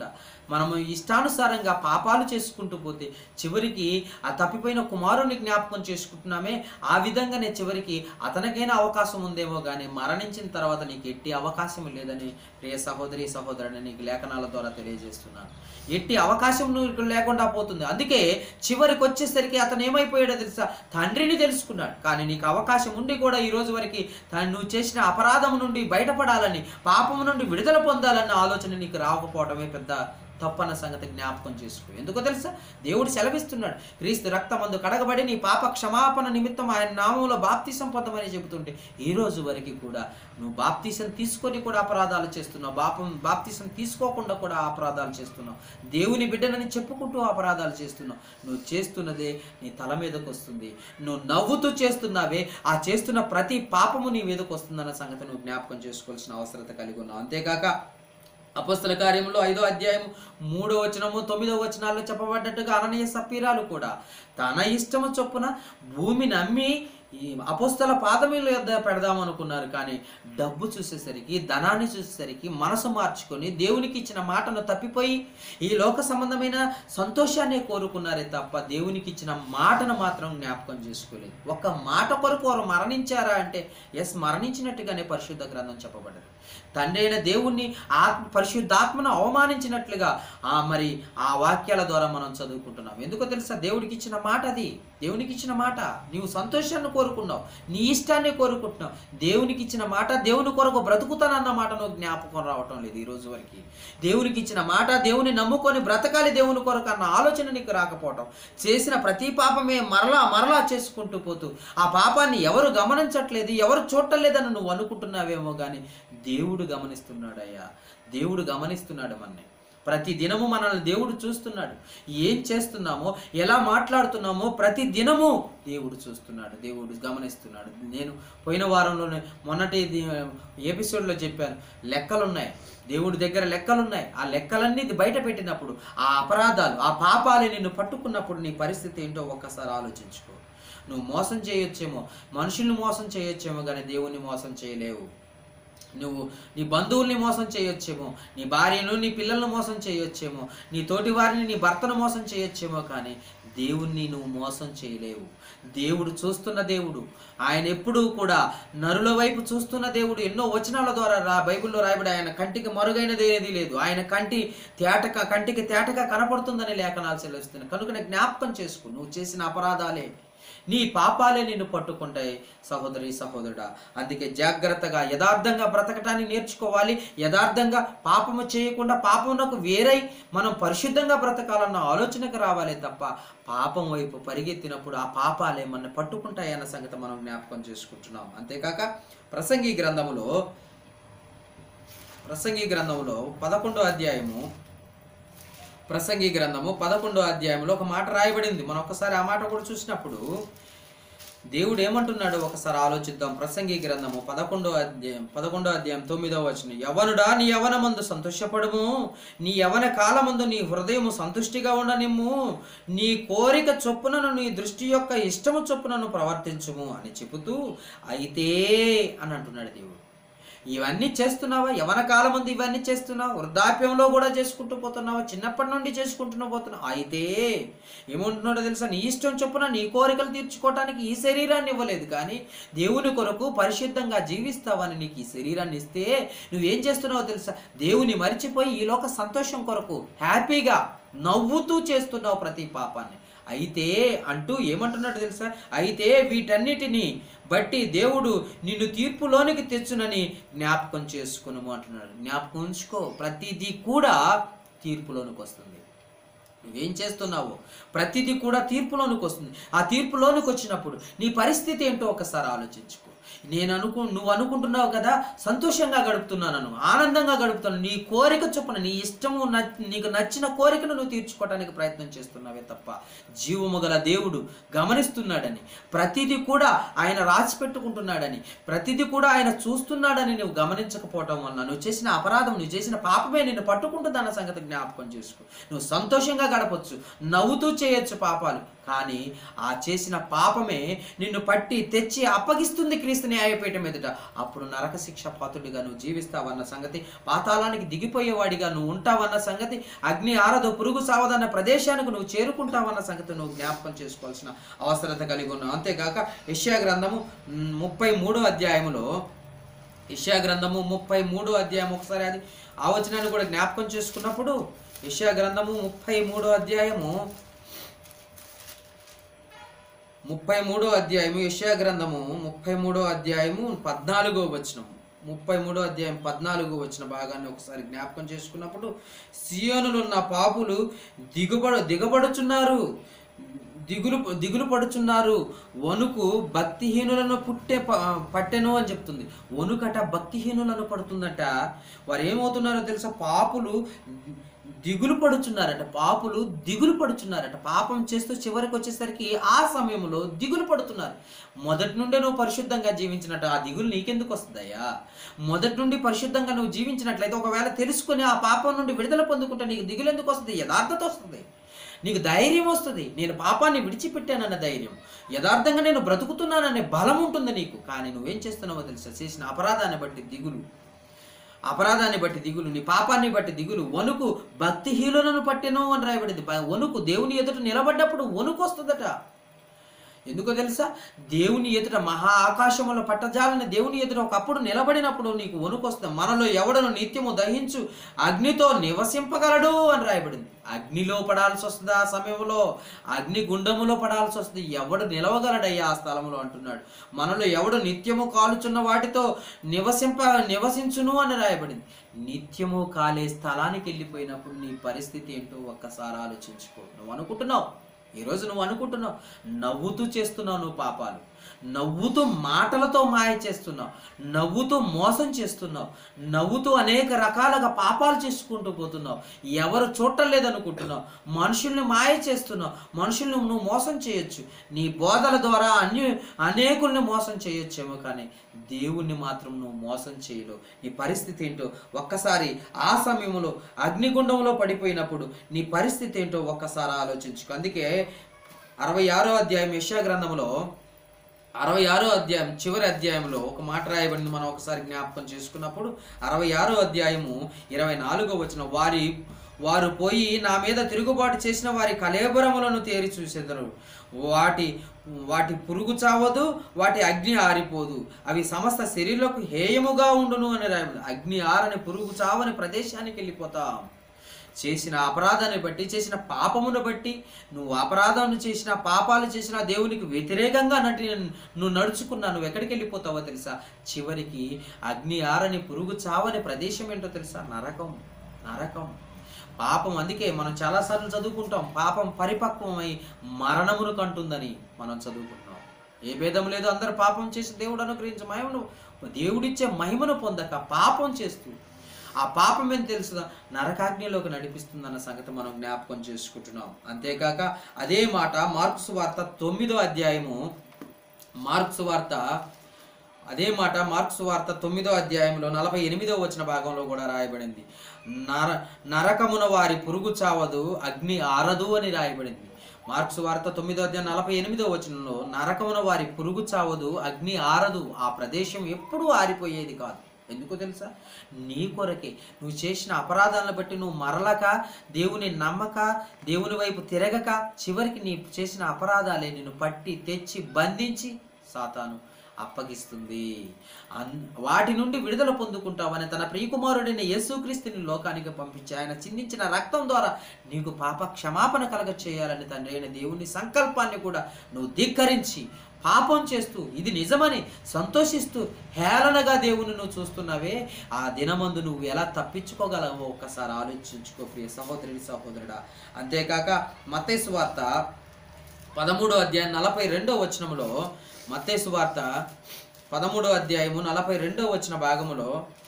మనము ఇష్టానుసారంగా పాపాలు చేసుకుంటూ పోతే చివరికి ఆ తప్పిపోయిన కుమారుని జ్ఞాపకం చేసుకుంటున్నామే ఆ విధంగానే చివరికి అతనికైనా అవకాశం ఉందేమో కానీ మరణించిన తర్వాత నీకు ఎట్టి అవకాశం లేదని ప్రియ సహోదరి సహోదరుని నీకు లేఖనాల ద్వారా తెలియజేస్తున్నాను ఎట్టి అవకాశం నీకు లేకుండా పోతుంది అందుకే చివరికి వచ్చేసరికి అతను ఏమైపోయాడో తెలుసా తండ్రిని తెలుసుకున్నాడు కానీ నీకు అవకాశం ఉండి కూడా ఈ రోజు వరకు తను నువ్వు చేసిన అపరాధం నుండి బయటపడాలని పాపం నుండి విడుదల పొందాలన్న ఆలోచన నీకు రాకపోవడమే పెద్ద తప్పన్న సంగతి జ్ఞాపకం చేసుకో ఎందుకో తెలుసా దేవుడు సెలవిస్తున్నాడు క్రీస్తు రక్తమందు కడగబడి నీ పాప క్షమాపణ నిమిత్తం ఆయన నామంలో బాప్తీసం పొందమని చెబుతుంటే ఈ రోజు వరకు కూడా నువ్వు బాప్తీసం తీసుకొని కూడా అపరాధాలు చేస్తున్నావు బాపం బాప్తీసం తీసుకోకుండా కూడా అపరాధాలు చేస్తున్నావు దేవుని బిడ్డనని చెప్పుకుంటూ అపరాధాలు చేస్తున్నావు నువ్వు చేస్తున్నదే నీ తల మీదకు వస్తుంది నువ్వు నవ్వుతూ చేస్తున్నావే ఆ చేస్తున్న ప్రతి పాపము నీ మీదకు వస్తుందన్న సంగతి నువ్వు జ్ఞాపకం చేసుకోవాల్సిన అవసరత కలిగి ఉన్నావు అంతేకాక అపస్తుల కార్యంలో ఐదో అధ్యాయం మూడో వచనము తొమ్మిదో వచనాల్లో చెప్పబడ్డట్టుగా అననీయ సప్పీరాలు కూడా తన ఇష్టము చొప్పున భూమిని అమ్మి ఈ అపోస్తల పాదముల యొద్ద పెడదాం అనుకున్నారు కానీ డబ్బు చూసేసరికి ధనాన్ని చూసేసరికి మనసు మార్చుకొని దేవునికి ఇచ్చిన మాటను తప్పిపోయి ఈ లోక సంబంధమైన సంతోషాన్ని కోరుకున్నారే తప్ప దేవునికి ఇచ్చిన మాటను మాత్రం జ్ఞాపకం చేసుకోలేదు ఒక్క మాట కొరకు వారు మరణించారా అంటే ఎస్ మరణించినట్టుగానే పరిశుద్ధ గ్రంథం చెప్పబడ్డది తండ్రి అయిన దేవుణ్ణి ఆత్మ పరిశుద్ధాత్మను అవమానించినట్లుగా ఆ మరి ఆ వాక్యాల ద్వారా మనం చదువుకుంటున్నాం ఎందుకో తెలుసా దేవుడికి ఇచ్చిన మాట అది దేవునికి ఇచ్చిన మాట నీవు సంతోషాన్ని కోరుకున్నావు నీ ఇష్టాన్ని కోరుకుంటున్నావు దేవునికి ఇచ్చిన మాట దేవుని కొరకు బ్రతుకుతానన్న మాట నువ్వు జ్ఞాపకం రావటం లేదు ఈ రోజు వరకు దేవునికి ఇచ్చిన మాట దేవుని నమ్ముకొని బ్రతకాలి దేవుని కొరకు అన్న ఆలోచన నీకు రాకపోవటం చేసిన ప్రతి పాపమే మరలా మరలా చేసుకుంటూ పోతూ ఆ పాపాన్ని ఎవరు గమనించట్లేదు ఎవరు చూడలేదని నువ్వు అనుకుంటున్నావేమో కానీ దేవుడు గమనిస్తున్నాడయ్యా దేవుడు గమనిస్తున్నాడు మనని ప్రతి దినము మనల్ని దేవుడు చూస్తున్నాడు ఏం చేస్తున్నామో ఎలా మాట్లాడుతున్నామో ప్రతి దినము దేవుడు చూస్తున్నాడు దేవుడు గమనిస్తున్నాడు నేను పోయిన వారంలోనే మొన్నటి ది- ఎపిసోడ్లో చెప్పాను లెక్కలున్నాయి దేవుడి దగ్గర లెక్కలున్నాయి ఆ లెక్కలన్నీ బయట పెట్టినప్పుడు ఆ అపరాధాలు ఆ పాపాలు నిన్ను పట్టుకున్నప్పుడు నీ పరిస్థితి ఏంటో ఒక్కసారి ఆలోచించుకో నువ్వు మోసం చేయొచ్చేమో మనుషుల్ని మోసం చేయొచ్చేమో కానీ దేవుణ్ణి మోసం చేయలేవు నువ్వు నీ బంధువుల్ని మోసం చేయొచ్చేమో నీ భార్యను నీ పిల్లలను మోసం చేయొచ్చేమో నీ తోటి వారిని నీ భర్తను మోసం చేయొచ్చేమో కానీ దేవుణ్ణి నువ్వు మోసం చేయలేవు దేవుడు చూస్తున్న దేవుడు ఆయన ఎప్పుడూ కూడా నరుల వైపు చూస్తున్న దేవుడు ఎన్నో వచనాల ద్వారా రా బైబిల్లో రాయబడి ఆయన కంటికి మరుగైనది ఏది లేదు ఆయన కంటి తేటక కంటికి తేటగా కనపడుతుందని లేఖనాలు సెలవుస్తున్నాయి కనుక జ్ఞాపకం చేసుకో నువ్వు చేసిన అపరాధాలే నీ పాపాలే నిన్ను పట్టుకుంటాయి సహోదరి సహోదరుడా అందుకే జాగ్రత్తగా యథార్థంగా బ్రతకటాన్ని నేర్చుకోవాలి యథార్థంగా పాపము చేయకుండా పాపమునకు వేరై మనం పరిశుద్ధంగా బ్రతకాలన్న ఆలోచనకు రావాలి తప్ప పాపం వైపు పరిగెత్తినప్పుడు ఆ పాపాలే మన పట్టుకుంటాయి అన్న సంగతి మనం జ్ఞాపకం చేసుకుంటున్నాం అంతేకాక ప్రసంగి గ్రంథములో ప్రసంగి గ్రంథములో పదకొండో అధ్యాయము ప్రసంగి గ్రంథము పదకొండో అధ్యాయంలో ఒక మాట రాయబడింది మనం ఒకసారి ఆ మాట కూడా చూసినప్పుడు దేవుడు ఏమంటున్నాడు ఒకసారి ఆలోచిద్దాం ప్రసంగి గ్రంథము పదకొండో అధ్యాయం పదకొండో అధ్యాయం తొమ్మిదో వచనం యవనుడా నీ యవనమందు సంతోషపడము నీ యవన కాలమందు నీ హృదయము సంతుష్టిగా ఉండనిమ్ము నీ కోరిక చొప్పునను నీ దృష్టి యొక్క ఇష్టము చొప్పునను ప్రవర్తించుము అని చెబుతూ అయితే అని అంటున్నాడు దేవుడు ఇవన్నీ చేస్తున్నావా యవన కాలం ఉంది ఇవన్నీ చేస్తున్నావు వృద్ధాప్యంలో కూడా చేసుకుంటూ పోతున్నావా చిన్నప్పటి నుండి చేసుకుంటూ పోతున్నావు అయితే ఏమంటున్నాడో తెలుసా నీ ఇష్టం చొప్పున నీ కోరికలు తీర్చుకోవటానికి ఈ శరీరాన్ని ఇవ్వలేదు కానీ దేవుని కొరకు పరిశుద్ధంగా జీవిస్తావని నీకు ఈ శరీరాన్ని ఇస్తే నువ్వేం చేస్తున్నావో తెలుసా దేవుని మరిచిపోయి ఈ లోక సంతోషం కొరకు హ్యాపీగా నవ్వుతూ చేస్తున్నావు ప్రతి పాపాన్ని అయితే అంటూ ఏమంటున్నాడు తెలుసా అయితే వీటన్నిటిని బట్టి దేవుడు నిన్ను తీర్పులోనికి తెచ్చునని జ్ఞాపకం చేసుకునము అంటున్నాడు జ్ఞాపకం ఉంచుకో ప్రతిదీ కూడా తీర్పులోనికి వస్తుంది నువ్వేం చేస్తున్నావో ప్రతిదీ కూడా తీర్పులోనికి వస్తుంది ఆ తీర్పులోనికి వచ్చినప్పుడు నీ పరిస్థితి ఏంటో ఒకసారి ఆలోచించుకో నేను అనుకు నువ్వు అనుకుంటున్నావు కదా సంతోషంగా గడుపుతున్నాను ఆనందంగా గడుపుతున్నాను నీ కోరిక చొప్పున నీ ఇష్టము నచ్- నీకు నచ్చిన కోరికను నువ్వు తీర్చుకోవడానికి ప్రయత్నం చేస్తున్నావే తప్ప జీవము గల దేవుడు గమనిస్తున్నాడని ప్రతిదీ కూడా ఆయన రాసి పెట్టుకుంటున్నాడని ప్రతిదీ కూడా ఆయన చూస్తున్నాడని నువ్వు గమనించకపోవటం వల్ల నువ్వు చేసిన అపరాధం నువ్వు చేసిన పాపమే నిన్ను పట్టుకుంటుందన్న సంగతి జ్ఞాపకం చేసుకో నువ్వు సంతోషంగా గడపొచ్చు నవ్వుతూ చేయొచ్చు పాపాలు కానీ ఆ చేసిన పాపమే నిన్ను పట్టి తెచ్చి అప్పగిస్తుంది క్రీస్తు న్యాయపీఠం ఎదుట అప్పుడు నరక శిక్ష పాతుడిగా నువ్వు జీవిస్తావన్న సంగతి పాతాళానికి దిగిపోయేవాడిగా నువ్వు ఉంటావన్న సంగతి అగ్ని ఆరదు పురుగు సావదన్న ప్రదేశానికి నువ్వు చేరుకుంటావన్న సంగతి నువ్వు జ్ఞాపకం చేసుకోవాల్సిన అవసరత కలిగి ఉన్నావు అంతేగాక యెషయా గ్రంథము మ్, ముప్పై మూడో అధ్యాయములో యెషయా గ్రంథము ముప్పై మూడో అధ్యాయం ఒకసారి అది ఆ వచనాన్ని కూడా జ్ఞాపకం చేసుకున్నప్పుడు యెషయా గ్రంథము ముప్పై మూడో అధ్యాయము ముప్పై మూడో అధ్యాయము యెషయా గ్రంథము ముప్పై మూడో అధ్యాయము పద్నాలుగో వచనము ముప్పై మూడో అధ్యాయం పద్నాలుగో వచ్చిన భాగాన్ని ఒకసారి జ్ఞాపకం చేసుకున్నప్పుడు సియోనులు ఉన్న పాపులు దిగుబడు దిగబడుచున్నారు దిగులు దిగులు పడుచున్నారు వణుకు భక్తిహీనులను పుట్టే ప- పట్టెను అని చెప్తుంది వణుకట భక్తిహీనులను పడుతుందట వారు ఏమవుతున్నారో తెలుసా పాపులు దిగులు పడుచున్నారట పాపులు దిగులు పడుచున్నారట పాపం చేస్తూ చివరికి వచ్చేసరికి ఆ సమయంలో దిగులు పడుతున్నారు మొదటి నుండే నువ్వు పరిశుద్ధంగా జీవించినట్టు ఆ దిగులు నీకెందుకు వస్తుందయ్యా మొదటి నుండి పరిశుద్ధంగా నువ్వు జీవించినట్లయితే ఒకవేళ తెలుసుకొని ఆ పాపం నుండి విడుదల పొందుకుంటే నీకు దిగులు ఎందుకు వస్తుంది యథార్థత వస్తుంది నీకు ధైర్యం వస్తుంది నేను పాపాన్ని విడిచిపెట్టానన్న ధైర్యం యథార్థంగా నేను బ్రతుకుతున్నాననే బలం ఉంటుంది నీకు కానీ నువ్వేం చేస్తున్నావో తెలుసా చేసిన అపరాధాన్ని బట్టి దిగులు అపరాధాన్ని బట్టి దిగులు నీ పాపాన్ని బట్టి దిగులు వణుకు భక్తిహీనులను పట్టెను అని రాయబడింది బ- వణుకు దేవుని ఎదుట నిలబడ్డప్పుడు వణుకు వస్తుందట ఎందుకో తెలుసా దేవుని ఎదుట మహా ఆకాశముల పట్టజాలని దేవుని ఎదుట ఒకప్పుడు నిలబడినప్పుడు నీకు వణుకొస్తుంది మనలో ఎవడను నిత్యము దహించు అగ్నితో నివసింపగలడు అని రాయబడింది అగ్నిలో పడాల్సి వస్తుంది ఆ సమయంలో అగ్ని గుండములో పడాల్సి వస్తుంది ఎవడు నిలవగలడయ్యా ఆ స్థలంలో అంటున్నాడు మనలో ఎవడు నిత్యము కాలుచున్న వాటితో నివసింప నివసించును అని రాయబడింది నిత్యము కాలే స్థలానికి వెళ్ళిపోయినప్పుడు నీ పరిస్థితి ఏంటో ఒక్కసారి ఆలోచించుకో నువ్వు అనుకుంటున్నావు ఈరోజు నువ్వు అనుకుంటున్నావు నవ్వుతూ చేస్తున్నావు నువ్వు పాపాలు నవ్వుతూ మాటలతో మాయ చేస్తున్నావు నవ్వుతూ మోసం చేస్తున్నావు నవ్వుతూ అనేక రకాలుగా పాపాలు చేసుకుంటూ పోతున్నావు ఎవరు చూడటం అనుకుంటున్నావు మనుషుల్ని మాయ చేస్తున్నావు మనుషుల్ని నువ్వు మోసం చేయొచ్చు నీ బోధల ద్వారా అన్ని అనేకుల్ని మోసం చేయొచ్చేమో కానీ దేవుణ్ణి మాత్రం నువ్వు మోసం చేయలేవు నీ పరిస్థితి ఏంటో ఒక్కసారి ఆ సమయంలో అగ్నిగుండంలో పడిపోయినప్పుడు నీ పరిస్థితి ఏంటో ఒక్కసారి ఆలోచించుకో అందుకే అరవై ఆరో అధ్యాయం యశా గ్రంథంలో అరవై ఆరో అధ్యాయం చివరి అధ్యాయంలో ఒక మాట రాయబడింది మనం ఒకసారి జ్ఞాపకం చేసుకున్నప్పుడు అరవై ఆరో అధ్యాయము ఇరవై నాలుగో వచ్చిన వారి వారు పోయి నా మీద తిరుగుబాటు చేసిన వారి కలేబరములను తేరి చూసేదరు వాటి వాటి పురుగు చావదు వాటి అగ్ని ఆరిపోదు అవి సమస్త శరీరంలోకి హేయముగా ఉండును అని రాయబడింది అగ్ని ఆరని పురుగు చావని ప్రదేశానికి వెళ్ళిపోతాం చేసిన అపరాధాన్ని బట్టి చేసిన పాపమును బట్టి నువ్వు అపరాధాన్ని చేసిన పాపాలు చేసిన దేవునికి వ్యతిరేకంగా నటి నువ్వు నడుచుకున్నా నువ్వు ఎక్కడికి వెళ్ళిపోతావో తెలుసా చివరికి అగ్ని ఆరని పురుగు చావని ప్రదేశం ఏంటో తెలుసా నరకం నరకం పాపం అందుకే మనం చాలాసార్లు చదువుకుంటాం పాపం పరిపక్వమై మరణమును కంటుందని మనం చదువుకుంటాం ఏ భేదం లేదు అందరు పాపం చేసి దేవుడు అనుగ్రహించే మహిమను దేవుడిచ్చే మహిమను పొందక పాపం చేస్తూ ఆ పాపం ఏం తెలుసుదా నరకాగ్నిలోకి నడిపిస్తుందన్న సంగతి మనం జ్ఞాపకం చేసుకుంటున్నాం అంతేకాక అదే మాట మార్క్స్ వార్త తొమ్మిదో అధ్యాయము మార్క్స్ వార్త అదే మాట మార్క్స్ వార్త తొమ్మిదో అధ్యాయంలో నలభై ఎనిమిదో వచ్చిన భాగంలో కూడా రాయబడింది నర నరకమున వారి పురుగు చావదు అగ్ని ఆరదు అని రాయబడింది మార్క్స్ వార్త తొమ్మిదో అధ్యాయం నలభై ఎనిమిదో వచనంలో నరకమున వారి పురుగు చావదు అగ్ని ఆరదు ఆ ప్రదేశం ఎప్పుడూ ఆరిపోయేది కాదు ఎందుకో తెలుసా నీ కొరకే నువ్వు చేసిన అపరాధాలను బట్టి నువ్వు మరలక దేవుని నమ్మక దేవుని వైపు తిరగక చివరికి నీ చేసిన అపరాధాలే నిన్ను పట్టి తెచ్చి బంధించి సాతాను అప్పగిస్తుంది అన్ వాటి నుండి విడుదల పొందుకుంటావని తన ప్రియకుమారుడైన యేసుక్రీస్తుని లోకానికి పంపించి ఆయన చిందించిన రక్తం ద్వారా నీకు పాప క్షమాపణ కలగ చేయాలని తండ్రి అయిన దేవుని సంకల్పాన్ని కూడా నువ్వు ధిక్కరించి పాపం చేస్తూ ఇది నిజమని సంతోషిస్తూ హేళనగా దేవుని నువ్వు చూస్తున్నావే ఆ దినమందు నువ్వు ఎలా తప్పించుకోగలవో ఒక్కసారి ఆలోచించుకో ప్రియ సహోదరుడి సహోదరుడా అంతేకాక మతేసు వార్త పదమూడో అధ్యాయం నలభై రెండో వచనములో మత్తేసు వార్త పదమూడో అధ్యాయము నలభై రెండో వచ్చిన భాగములో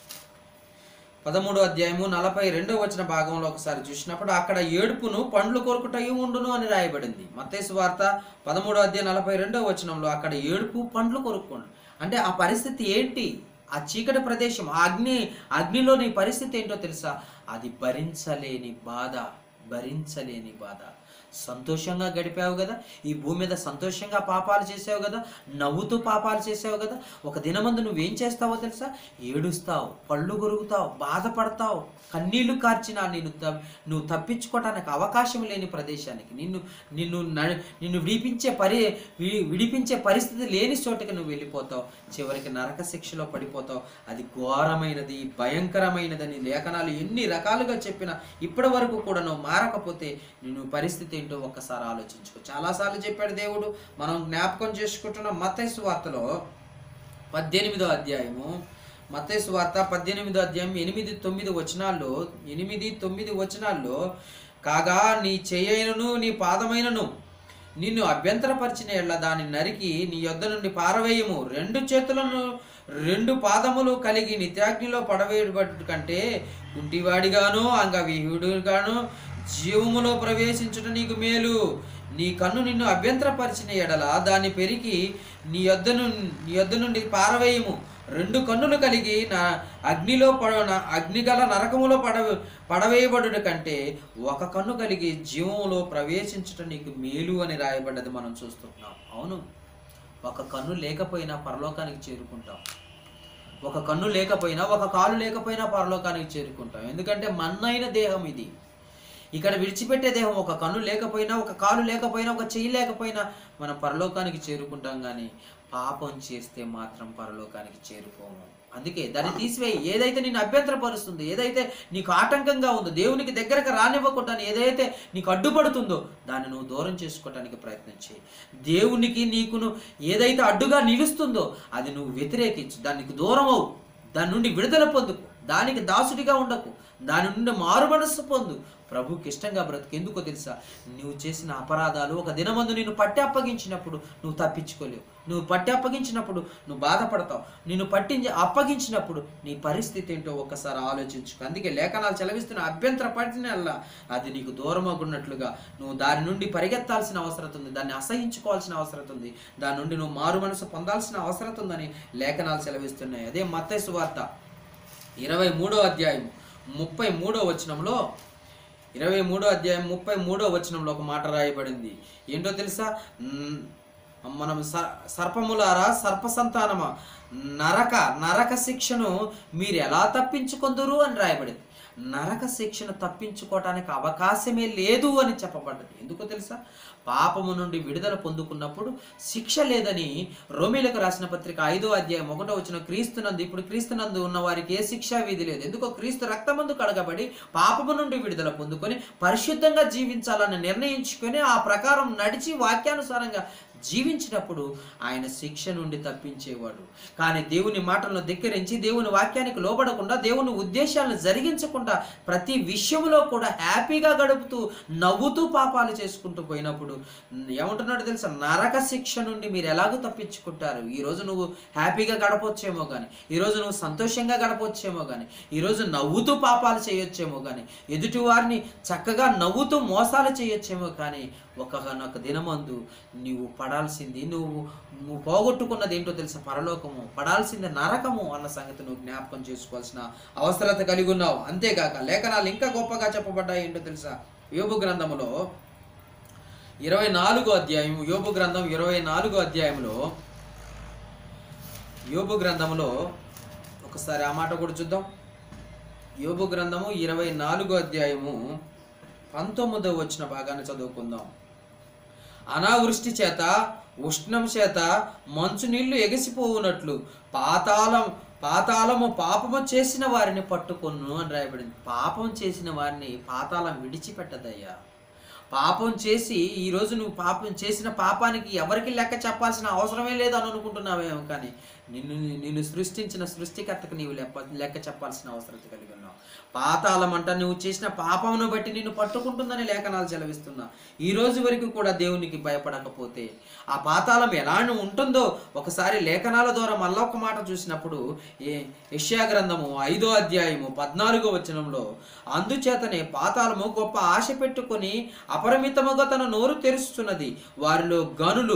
పదమూడో అధ్యాయము నలభై రెండో వచ్చిన భాగంలో ఒకసారి చూసినప్పుడు అక్కడ ఏడుపును పండ్లు కొరుకుటయు ఉండును అని రాయబడింది మత్తేసు వార్త పదమూడో అధ్యాయం నలభై రెండో వచనంలో అక్కడ ఏడుపు పండ్లు కొరుక్కోండి అంటే ఆ పరిస్థితి ఏంటి ఆ చీకటి ప్రదేశం ఆ అగ్ని అగ్నిలో నీ పరిస్థితి ఏంటో తెలుసా అది భరించలేని బాధ భరించలేని బాధ సంతోషంగా గడిపావు కదా ఈ భూమి మీద సంతోషంగా పాపాలు చేసావు కదా నవ్వుతూ పాపాలు చేసావు కదా ఒక దినమందు నువ్వేం చేస్తావో తెలుసా ఏడుస్తావు పళ్ళు గొరుగుతావు బాధపడతావు కన్నీళ్లు కార్చినా నిన్ను త- నువ్వు తప్పించుకోవటానికి అవకాశం లేని ప్రదేశానికి నిన్ను నిన్ను న- నిన్ను విడిపించే పరి వి- విడిపించే పరిస్థితి లేని చోటుకి నువ్వు వెళ్ళిపోతావు చివరికి నరక శిక్షలో పడిపోతావు అది ఘోరమైనది భయంకరమైనదని లేఖనాలు ఎన్ని రకాలుగా చెప్పినా ఇప్పటి వరకు కూడా నువ్వు మారకపోతే నిన్ను పరిస్థితి ఏంటో ఒక్కసారి ఆలోచించుకో చాలాసార్లు చెప్పాడు దేవుడు మనం జ్ఞాపకం చేసుకుంటున్న మతైసు వార్తలో పద్దెనిమిదో అధ్యాయము మత్తయి వార్త పద్దెనిమిదో అధ్యాయం ఎనిమిది తొమ్మిది వచనాల్లో ఎనిమిది తొమ్మిది వచనాల్లో కాగా నీ చేయైనను నీ పాదమైనను నిన్ను అభ్యంతరపరిచిన ఎడ్ల దాన్ని నరికి నీ యొద్ద నుండి పారవేయము రెండు చేతులను రెండు పాదములు కలిగి నిత్యాగ్నిలో పడవేయబడు కంటే కుంటివాడిగాను అంగవిహుడుగాను జీవములో ప్రవేశించుట నీకు మేలు నీ కన్ను నిన్ను అభ్యంతరపరిచిన ఎడల దాన్ని పెరికి నీ యొద్ద నుండి నీ యొద్ద నుండి పారవేయము రెండు కన్నులు కలిగి నా అగ్నిలో పడ నా- అగ్నిగల నరకములో పడ పడవేయబడుట కంటే ఒక కన్ను కలిగి జీవములో ప్రవేశించుట నీకు మేలు అని రాయబడ్డది మనం చూస్తున్నాం అవును ఒక కన్ను లేకపోయినా పరలోకానికి చేరుకుంటాం ఒక కన్ను లేకపోయినా ఒక కాలు లేకపోయినా పరలోకానికి చేరుకుంటాం ఎందుకంటే మన్నైన దేహం ఇది ఇక్కడ విడిచిపెట్టే దేహం ఒక కన్ను లేకపోయినా ఒక కాలు లేకపోయినా ఒక చెయ్యి లేకపోయినా మనం పరలోకానికి చేరుకుంటాం కానీ పాపం చేస్తే మాత్రం పరలోకానికి చేరుకోము అందుకే దాన్ని తీసివేయి ఏదైతే నిన్ను అభ్యంతరపరుస్తుంది ఏదైతే నీకు ఆటంకంగా ఉందో దేవునికి దగ్గరకు రానివ్వకుండా ఏదైతే నీకు అడ్డుపడుతుందో దాన్ని నువ్వు దూరం చేసుకోవటానికి ప్రయత్నం చేయి దేవునికి నీకును ఏదైతే అడ్డుగా నిలుస్తుందో అది నువ్వు వ్యతిరేకించు దానికి దూరం అవు దాని నుండి విడుదల పొందుకు దానికి దాసుడిగా ఉండకు దాని నుండి మారు మనస్సు పొందు ప్రభుకి ఇష్టంగా బ్రతుకు ఎందుకో తెలుసా నువ్వు చేసిన అపరాధాలు ఒక దినమందు నిన్ను పట్టి అప్పగించినప్పుడు నువ్వు తప్పించుకోలేవు నువ్వు పట్టి అప్పగించినప్పుడు నువ్వు బాధపడతావు నిన్ను పట్టించి అప్పగించినప్పుడు నీ పరిస్థితి ఏంటో ఒక్కసారి ఆలోచించుకో అందుకే లేఖనాలు చెలవిస్తున్న అభ్యంతర పడినల్లా అది నీకు దూరం అగున్నట్లుగా నువ్వు దాని నుండి పరిగెత్తాల్సిన అవసరం ఉంది దాన్ని అసహించుకోవాల్సిన అవసరం ఉంది దాని నుండి నువ్వు మారు మనసు పొందాల్సిన అవసరం ఉందని లేఖనాలు సెలవిస్తున్నాయి అదే మత్తయి సువార్త ఇరవై మూడో అధ్యాయం ముప్పై మూడో వచనంలో ఇరవై మూడో అధ్యాయం ముప్పై మూడో వచనంలో ఒక మాట రాయబడింది ఏంటో తెలుసా న్- మనం స సర్పములారా సర్ప సంతానమా నరక నరక శిక్షను మీరు ఎలా తప్పించుకొందురు అని రాయబడింది నరక శిక్షను తప్పించుకోవటానికి అవకాశమే లేదు అని చెప్పబడ్డది ఎందుకో తెలుసా పాపము నుండి విడుదల పొందుకున్నప్పుడు శిక్ష లేదని రోమిలకు రాసిన పత్రిక ఐదో అధ్యాయం ఒకటో వచ్చిన క్రీస్తునందు ఇప్పుడు క్రీస్తునందు ఉన్న వారికి ఏ శిక్షా విధి లేదు ఎందుకో క్రీస్తు రక్తమందు కడగబడి పాపము నుండి విడుదల పొందుకొని పరిశుద్ధంగా జీవించాలని నిర్ణయించుకొని ఆ ప్రకారం నడిచి వాక్యానుసారంగా జీవించినప్పుడు ఆయన శిక్ష నుండి తప్పించేవాడు కానీ దేవుని మాటలను ధిక్కరించి దేవుని వాక్యానికి లోబడకుండా దేవుని ఉద్దేశాలను జరిగించకుండా ప్రతి విషయంలో కూడా హ్యాపీగా గడుపుతూ నవ్వుతూ పాపాలు చేసుకుంటూ పోయినప్పుడు ఏమంటున్నాడు తెలుసా నరక శిక్ష నుండి మీరు ఎలాగో తప్పించుకుంటారు ఈరోజు నువ్వు హ్యాపీగా గడపొచ్చేమో కానీ ఈరోజు నువ్వు సంతోషంగా గడపొచ్చేమో కానీ ఈరోజు నవ్వుతూ పాపాలు చేయొచ్చేమో కానీ ఎదుటి వారిని చక్కగా నవ్వుతూ మోసాలు చేయొచ్చేమో కానీ ఒకనొక దినమందు నీవు పడాల్సింది నువ్వు నువ్వు పోగొట్టుకున్నది ఏంటో తెలుసా పరలోకము పడాల్సింది నరకము అన్న సంగతి నువ్వు జ్ఞాపకం చేసుకోవాల్సిన అవసరత కలిగి ఉన్నావు అంతేగాక లేఖనాలు ఇంకా గొప్పగా చెప్పబడ్డాయి ఏంటో తెలుసా యోబు గ్రంథములో ఇరవై నాలుగో అధ్యాయం యోబు గ్రంథం ఇరవై నాలుగో అధ్యాయంలో యోబు గ్రంథములో ఒకసారి ఆ మాట కూడా చూద్దాం యోబు గ్రంథము ఇరవై నాలుగో అధ్యాయము పంతొమ్మిదో వచ్చిన భాగాన్ని చదువుకుందాం అనావృష్టి చేత ఉష్ణం చేత మంచు నీళ్లు ఎగసిపోవునట్లు పాతాళం పాతాళము పాపము చేసిన వారిని పట్టుకొను అని రాయబడింది పాపం చేసిన వారిని పాతాళం విడిచిపెట్టదయ్యా పాపం చేసి ఈరోజు నువ్వు పాపం చేసిన పాపానికి ఎవరికి లెక్క చెప్పాల్సిన అవసరమే లేదు అని అనుకుంటున్నావేమో కానీ నిన్ను నిన్ను సృష్టించిన సృష్టికర్తకు నీవు లెక్క లెక్క చెప్పాల్సిన అవసరం కలిగి ఉన్నావు పాతాళం అంట నువ్వు చేసిన పాపమును బట్టి నిన్ను పట్టుకుంటుందని లేఖనాలు సెలవిస్తున్నా ఈ రోజు వరకు కూడా దేవునికి భయపడకపోతే ఆ పాతాళం ఎలా ఉంటుందో ఒకసారి లేఖనాల ద్వారా మళ్ళా ఒక మాట చూసినప్పుడు ఏ యెషయా గ్రంథము ఐదో అధ్యాయము పద్నాలుగో వచనంలో అందుచేతనే పాతాళము గొప్ప ఆశ పెట్టుకొని అపరిమితముగా తన నోరు తెరుస్తున్నది వారిలో గనులు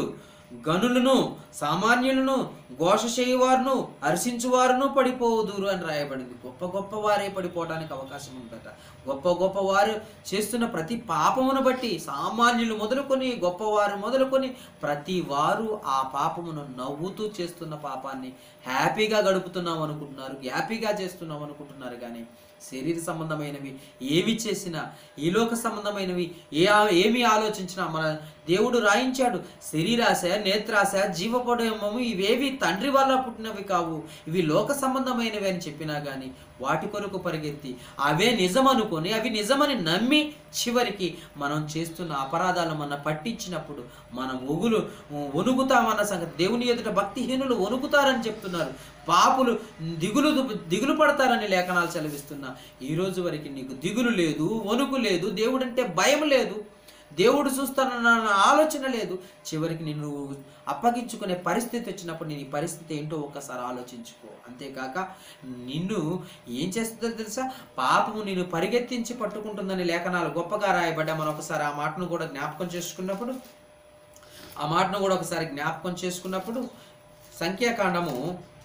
గనులను సామాన్యులను ఘోష చేయువారును హర్షించువారును పడిపోదురు అని రాయబడింది గొప్ప గొప్ప వారే పడిపోవడానికి అవకాశం ఉందట గొప్ప గొప్ప వారు చేస్తున్న ప్రతి పాపమును బట్టి సామాన్యులు మొదలుకొని గొప్పవారు మొదలుకొని ప్రతి వారు ఆ పాపమును నవ్వుతూ చేస్తున్న పాపాన్ని హ్యాపీగా గడుపుతున్నాం అనుకుంటున్నారు హ్యాపీగా చేస్తున్నాం అనుకుంటున్నారు కానీ శరీర సంబంధమైనవి ఏవి చేసినా ఈ లోక సంబంధమైనవి ఏ ఏమి ఆలోచించినా మన దేవుడు రాయించాడు శరీరాశ నేత్రాశ జీవపడమము ఇవేవి తండ్రి వల్ల పుట్టినవి కావు ఇవి లోక సంబంధమైనవి అని చెప్పినా కానీ వాటి కొరకు పరిగెత్తి అవే నిజం అనుకొని అవి నిజమని నమ్మి చివరికి మనం చేస్తున్న అపరాధాలు మన పట్టించినప్పుడు మనం ఒగులు వణుకుతామన్న సంగతి దేవుని ఎదుట భక్తిహీనులు వణుకుతారని చెప్తున్నారు పాపులు దిగులు దిగులు పడతారని లేఖనాలు సెలవిస్తున్నా ఈ రోజు వరకు నీకు దిగులు లేదు వణుకు లేదు దేవుడంటే భయం లేదు దేవుడు చూస్తానన్న ఆలోచన లేదు చివరికి నిన్ను అప్పగించుకునే పరిస్థితి వచ్చినప్పుడు నీ పరిస్థితి ఏంటో ఒక్కసారి ఆలోచించుకో అంతేకాక నిన్ను ఏం చేస్తుందో తెలుసా పాపము నిన్ను పరిగెత్తించి పట్టుకుంటుందని లేఖనాలు గొప్పగా రాయబడ్డా మనం ఒకసారి ఆ మాటను కూడా జ్ఞాపకం చేసుకున్నప్పుడు ఆ మాటను కూడా ఒకసారి జ్ఞాపకం చేసుకున్నప్పుడు సంఖ్యాకాండము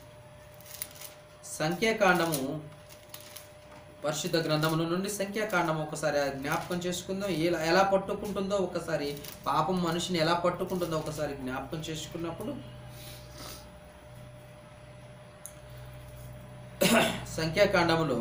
సంఖ్యాకాండము పరిశుద్ధ గ్రంథముల నుండి సంఖ్యాకాండం ఒకసారి ఆ జ్ఞాపకం చేసుకుందాం ఎలా ఎలా పట్టుకుంటుందో ఒకసారి పాపం మనిషిని ఎలా పట్టుకుంటుందో ఒకసారి జ్ఞాపకం చేసుకున్నప్పుడు సంఖ్యాకాండములో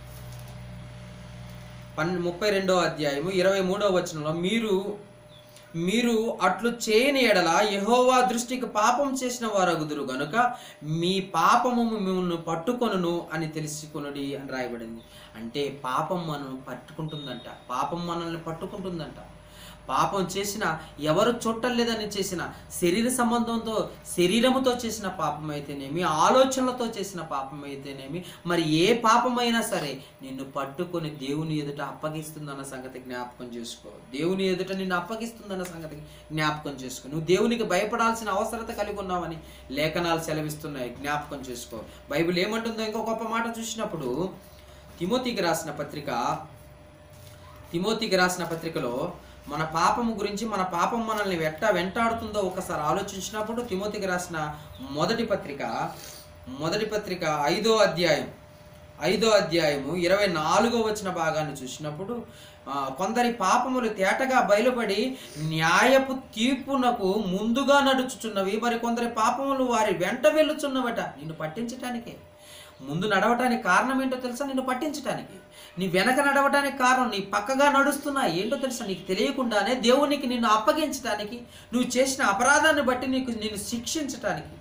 పన్ ముప్పై రెండో అధ్యాయము ఇరవై మూడో వచనంలో మీరు మీరు అట్లు చేయని ఎడల యెహోవా దృష్టికి పాపం చేసిన వారగుదురు గనుక మీ పాపము మిమ్మల్ని పట్టుకొనును అని తెలుసుకొనుడి అని రాయబడింది అంటే పాపం మనల్ని పట్టుకుంటుందంట పాపం మనల్ని పట్టుకుంటుందంట పాపం చేసిన ఎవరు చుట్టలేదని చేసిన శరీర సంబంధంతో శరీరముతో చేసిన పాపం అయితేనేమి ఆలోచనలతో చేసిన పాపం అయితేనేమి మరి ఏ పాపమైనా సరే నిన్ను పట్టుకొని దేవుని ఎదుట అప్పగిస్తుందన్న సంగతి జ్ఞాపకం చేసుకో దేవుని ఎదుట నిన్ను అప్పగిస్తుందన్న సంగతి జ్ఞాపకం చేసుకో నువ్వు దేవునికి భయపడాల్సిన అవసరత కలిగి ఉన్నావని లేఖనాలు సెలవిస్తున్నాయి జ్ఞాపకం చేసుకో బైబిల్ ఏమంటుందో ఇంకో గొప్ప మాట చూసినప్పుడు తిమోతికి రాసిన పత్రిక తిమోతికి రాసిన పత్రికలో మన పాపము గురించి మన పాపం మనల్ని వెంట వెంటాడుతుందో ఒకసారి ఆలోచించినప్పుడు తిమోతికి రాసిన మొదటి పత్రిక మొదటి పత్రిక ఐదో అధ్యాయం ఐదో అధ్యాయము ఇరవై నాలుగో వచ్చిన భాగాన్ని చూసినప్పుడు ఆ, కొందరి పాపములు తేటగా బయలుపడి న్యాయపు తీర్పునకు ముందుగా నడుచుచున్నవి మరి కొందరి పాపములు వారి వెంట వెళ్ళుచున్నవట నిన్ను పట్టించటానికే ముందు నడవటానికి కారణం ఏంటో తెలుసా నిన్ను పట్టించటానికి నీ వెనక నడవటానికి కారణం నీ పక్కగా నడుస్తున్నా ఏంటో తెలుసా నీకు తెలియకుండానే దేవునికి నిన్ను అప్పగించటానికి నువ్వు చేసిన అపరాధాన్ని బట్టి నీకు నిన్ను శిక్షించటానికి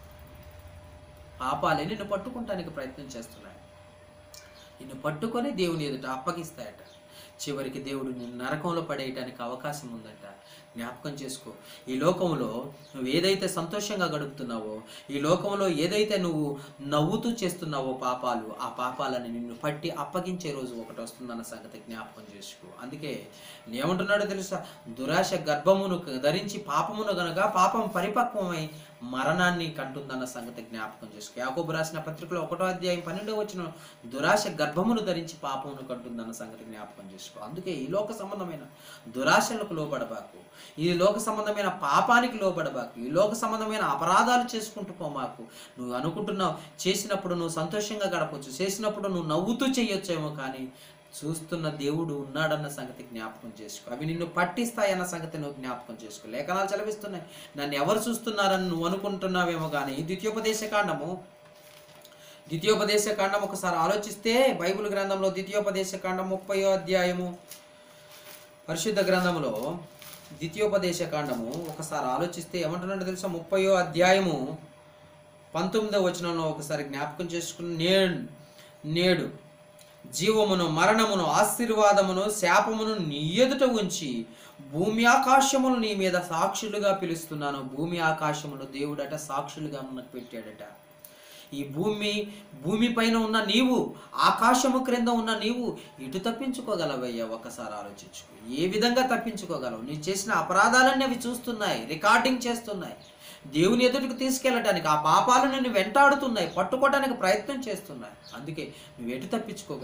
పాపాలే నిన్ను పట్టుకుంటానికి ప్రయత్నం చేస్తున్నాయి నిన్ను పట్టుకొని దేవుని ఎదుట అప్పగిస్తాయట చివరికి దేవుడు నిన్ను నరకంలో పడేయటానికి అవకాశం ఉందట జ్ఞాపకం చేసుకో ఈ లోకంలో నువ్వు ఏదైతే సంతోషంగా గడుపుతున్నావో ఈ లోకంలో ఏదైతే నువ్వు నవ్వుతూ చేస్తున్నావో పాపాలు ఆ పాపాలని నిన్ను పట్టి అప్పగించే రోజు ఒకటి వస్తుందన్న సంగతి జ్ఞాపకం చేసుకో అందుకే ఏమంటున్నాడో తెలుసా దురాశ గర్భమును ధరించి పాపమును గనక పాపం పరిపక్వమై మరణాన్ని కంటుందన్న సంగతి జ్ఞాపకం చేసుకో యాకోబు రాసిన పత్రికలో ఒకటో అధ్యాయం పన్నెండో వచ్చిన దురాశ గర్భమును ధరించి పాపమును కంటుందన్న సంగతి జ్ఞాపకం చేసుకో అందుకే ఈ లోక సంబంధమైన దురాశలకు లోబడబాకు ఈ లోక సంబంధమైన పాపానికి లోబడబాకు ఈ లోక సంబంధమైన అపరాధాలు చేసుకుంటూ పోమాకు నువ్వు అనుకుంటున్నావు చేసినప్పుడు నువ్వు సంతోషంగా గడపచ్చు చేసినప్పుడు నువ్వు నవ్వుతూ చేయొచ్చేమో కానీ చూస్తున్న దేవుడు ఉన్నాడన్న సంగతి జ్ఞాపకం చేసుకో అవి నిన్ను పట్టిస్తాయన్న సంగతి నువ్వు జ్ఞాపకం చేసుకో లేఖనాలు చదివిస్తున్నాయి నన్ను ఎవరు చూస్తున్నారని నువ్వు అనుకుంటున్నావేమో కానీ ద్వితీయోపదేశ కాండము ద్వితీయోపదేశ కాండం ఒకసారి ఆలోచిస్తే బైబిల్ గ్రంథంలో ద్వితీయోపదేశ కాండం ముప్పయో అధ్యాయము పరిశుద్ధ గ్రంథములో ద్వితీయోపదేశ కాండము ఒకసారి ఆలోచిస్తే ఏమంటున్నాడో తెలుసా ముప్పయో అధ్యాయము పంతొమ్మిదో వచనంలో ఒకసారి జ్ఞాపకం చేసుకుని నేడు నేడు జీవమును మరణమును ఆశీర్వాదమును శాపమును నీ ఎదుట ఉంచి భూమి ఆకాశములు నీ మీద సాక్షులుగా పిలుస్తున్నాను భూమి ఆకాశములు దేవుడట సాక్షులుగా మనకు పెట్టాడట ఈ భూమి భూమి పైన ఉన్న నీవు ఆకాశము క్రింద ఉన్న నీవు ఇటు తప్పించుకోగలవయ్యా ఒకసారి ఆలోచించుకో ఏ విధంగా తప్పించుకోగలవు నీ చేసిన అపరాధాలన్నీ అవి చూస్తున్నాయి రికార్డింగ్ చేస్తున్నాయి దేవుని ఎదుటికి తీసుకెళ్ళటానికి ఆ పాపాలు నిన్ను వెంటాడుతున్నాయి పట్టుకోవడానికి ప్రయత్నం చేస్తున్నాయి అందుకే నువ్వు ఎటు తప్పించుకోగలవు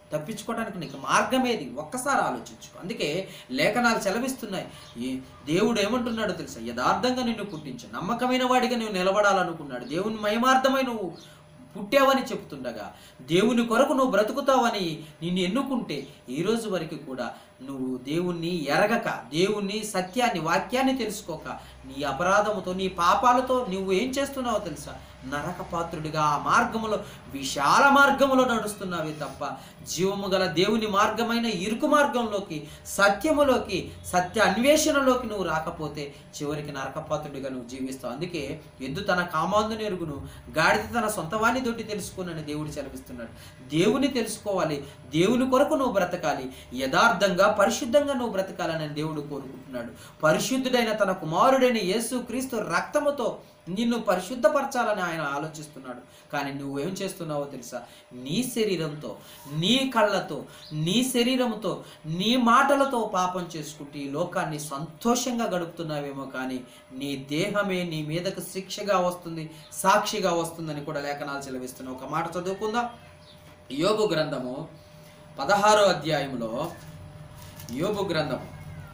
తప్పించుకోవడానికి నీకు మార్గమేది ఒక్కసారి ఆలోచించుకో అందుకే లేఖనాలు సెలవిస్తున్నాయి ఈ దేవుడు ఏమంటున్నాడో తెలుసా యథార్థంగా నిన్ను పుట్టించు నమ్మకమైన వాడిగా నువ్వు నిలబడాలనుకున్నాడు దేవుని మహిమార్థమై నువ్వు పుట్టావని చెప్తుండగా దేవుని కొరకు నువ్వు బ్రతుకుతావని నిన్ను ఎన్నుకుంటే ఈ రోజు వరకు కూడా నువ్వు దేవుణ్ణి ఎరగక దేవుణ్ణి సత్యాన్ని వాక్యాన్ని తెలుసుకోక నీ అపరాధముతో నీ పాపాలతో నువ్వు ఏం చేస్తున్నావో తెలుసా నరక పాత్రుడిగా ఆ మార్గములో విశాల మార్గములో నడుస్తున్నావే తప్ప జీవము గల దేవుని మార్గమైన ఇరుకు మార్గంలోకి సత్యములోకి సత్య అన్వేషణలోకి నువ్వు రాకపోతే చివరికి నరకపాత్రుడిగా నువ్వు జీవిస్తావు అందుకే ఎద్దు తన కామాందు ఎరుగును గాడిద తన సొంత వాణ్ణి దొడ్డి తెలుసుకోనని దేవుడు సెలవిస్తున్నాడు దేవుని తెలుసుకోవాలి దేవుని కొరకు నువ్వు బ్రతకాలి యథార్థంగా పరిశుద్ధంగా నువ్వు బ్రతకాలని దేవుడు కోరుకుంటున్నాడు పరిశుద్ధుడైన తన కుమారుడైన యేసు క్రీస్తు రక్తముతో నిన్ను పరిశుద్ధపరచాలని ఆయన ఆలోచిస్తున్నాడు కానీ నువ్వేం చేస్తున్నావో తెలుసా నీ శరీరంతో నీ కళ్ళతో నీ శరీరంతో నీ మాటలతో పాపం చేసుకుంటూ ఈ లోకాన్ని సంతోషంగా గడుపుతున్నావేమో కానీ నీ దేహమే నీ మీదకు శిక్షగా వస్తుంది సాక్షిగా వస్తుందని కూడా లేఖనాలు సెలవిస్తున్నాయి ఒక మాట చదువుకుందాం యోబు గ్రంథము పదహారో అధ్యాయంలో యోబు గ్రంథము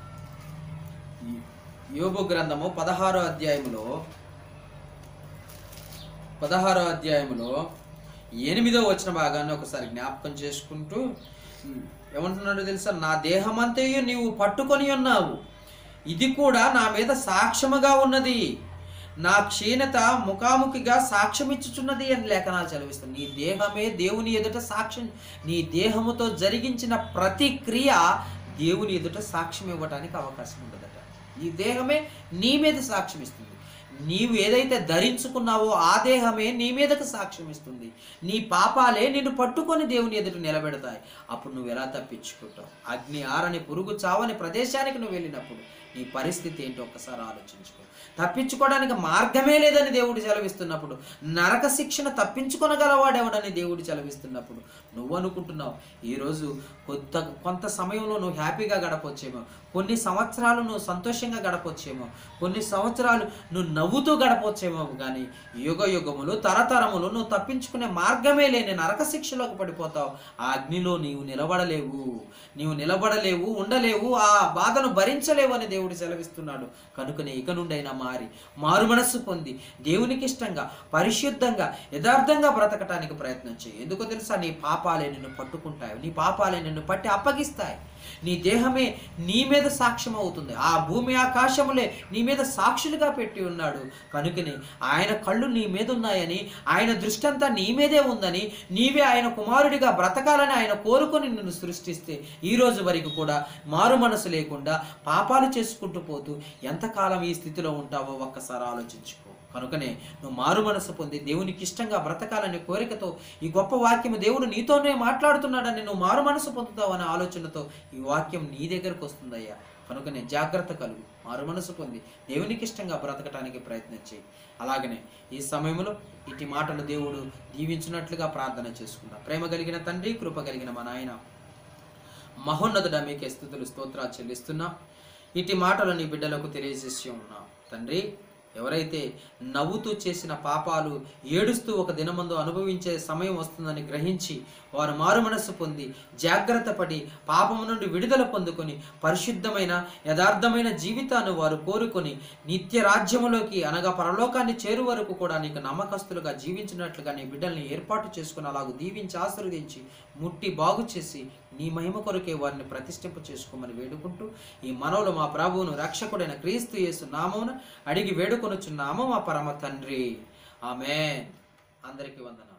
యోబు గ్రంథము పదహారో అధ్యాయంలో పదహారో అధ్యాయంలో ఎనిమిదో వచ్చిన భాగాన్ని ఒకసారి జ్ఞాపకం చేసుకుంటూ ఉమ్, ఏమంటున్నాడో తెలుసా నా దేహమంతయు నీవు పట్టుకొని ఉన్నావు ఇది కూడా నా మీద సాక్ష్యముగా ఉన్నది నా క్షీణత ముఖాముఖిగా సాక్ష్యం ఇచ్చుచున్నది అని లేఖనాలు చదివిస్తుంది నీ దేహమే దేవుని ఎదుట సాక్ష్యం నీ దేహముతో జరిగించిన ప్రతి క్రియ దేవుని ఎదుట సాక్ష్యం ఇవ్వడానికి అవకాశం ఉండదట నీ దేహమే నీ మీద సాక్ష్యం ఇస్తుంది నీవు ఏదైతే ధరించుకున్నావో ఆ దేహమే నీ మీదకు సాక్ష్యం ఇస్తుంది నీ పాపాలే నిన్ను పట్టుకొని దేవుని ఎదుట నిలబెడతాయి అప్పుడు నువ్వు ఎలా తప్పించుకుంటావు అగ్ని ఆరని పురుగు చావని ప్రదేశానికి నువ్వు వెళ్ళినప్పుడు నీ పరిస్థితి ఏంటో ఒక్కసారి ఆలోచించుకో తప్పించుకోవడానికి మార్గమే లేదని దేవుడు సెలవిస్తున్నప్పుడు నరక శిక్షణ తప్పించుకొనగలవాడెవడని దేవుడు సెలవిస్తున్నప్పుడు నువ్వు అనుకుంటున్నావు ఈరోజు కొత్త కొంత సమయంలో నువ్వు హ్యాపీగా గడపొచ్చేమో కొన్ని సంవత్సరాలు నువ్వు సంతోషంగా గడపొచ్చేమో కొన్ని సంవత్సరాలు నువ్వు నవ్వుతూ గడపొచ్చేమో కానీ యుగ యుగములు తరతరములు నువ్వు తప్పించుకునే మార్గమే లేని నరక శిక్షలోకి పడిపోతావు ఆ అగ్నిలో నీవు నిలబడలేవు నీవు నిలబడలేవు ఉండలేవు ఆ బాధను భరించలేవు అని దేవుడు సెలవిస్తున్నాడు కనుకనే ఇక నుండైనా మారి మారు మనస్సు పొంది దేవునికి ఇష్టంగా పరిశుద్ధంగా యథార్థంగా బ్రతకటానికి ప్రయత్నం చేయి ఎందుకో తెలుసా నీ పాపాలే నిన్ను పట్టుకుంటాయి నీ పాపాలే నిన్ను పట్టి అప్పగిస్తాయి నీ దేహమే నీ మీద సాక్ష్యం అవుతుంది ఆ భూమి ఆకాశములే నీ మీద సాక్షులుగా పెట్టి ఉన్నాడు కనుకనే ఆయన కళ్ళు నీ మీద ఉన్నాయని ఆయన దృష్టి అంతా నీ మీదే ఉందని నీవే ఆయన కుమారుడిగా బ్రతకాలని ఆయన కోరుకొని నిన్ను సృష్టిస్తే ఈ రోజు వరకు కూడా మారు మనసు లేకుండా పాపాలు చేసుకుంటూ పోతూ ఎంతకాలం ఈ స్థితిలో ఉంటావో ఒక్కసారి ఆలోచించుకో కనుకనే నువ్వు మారు మనసు పొంది దేవునికి ఇష్టంగా బ్రతకాలనే కోరికతో ఈ గొప్ప వాక్యము దేవుడు నీతోనే మాట్లాడుతున్నాడని నువ్వు మారు మనసు పొందుతావు అనే ఆలోచనతో ఈ వాక్యం నీ దగ్గరకు వస్తుందయ్యా కనుకనే జాగ్రత్త కలుగు మారు మనసు పొంది దేవునికి ఇష్టంగా బ్రతకటానికి ప్రయత్నం చేయి అలాగనే ఈ సమయంలో ఇటు మాటలు దేవుడు దీవించినట్లుగా ప్రార్థన చేసుకుందాం ప్రేమ కలిగిన తండ్రి కృప కలిగిన మా నాయన మహోన్నతుడ మీకే స్థుతులు స్తోత్రాలు చెల్లిస్తున్నా ఇటు మాటలు నీ బిడ్డలకు తెలియజేసి ఉన్నాం తండ్రి ఎవరైతే నవ్వుతూ చేసిన పాపాలు ఏడుస్తూ ఒక దినమందు అనుభవించే సమయం వస్తుందని గ్రహించి వారు మారు మనస్సు పొంది జాగ్రత్త పడి పాపము నుండి విడుదల పొందుకొని పరిశుద్ధమైన యథార్థమైన జీవితాన్ని వారు కోరుకొని నిత్య రాజ్యములోకి అనగా పరలోకాన్ని చేరు వరకు కూడా నీకు నమ్మకస్తులుగా జీవించినట్లుగా నీ బిడ్డల్ని ఏర్పాటు చేసుకుని అలాగూ దీవించి ఆశీర్వదించి ముట్టి బాగు చేసి నీ మహిమ కొరకే వారిని ప్రతిష్ఠింప చేసుకోమని వేడుకుంటూ ఈ మనవులు మా ప్రభువును రక్షకుడైన క్రీస్తు యేసు నామమున అడిగి వేడుకొనుచున్నాము మా పరమ తండ్రి ఆమె అందరికీ వందన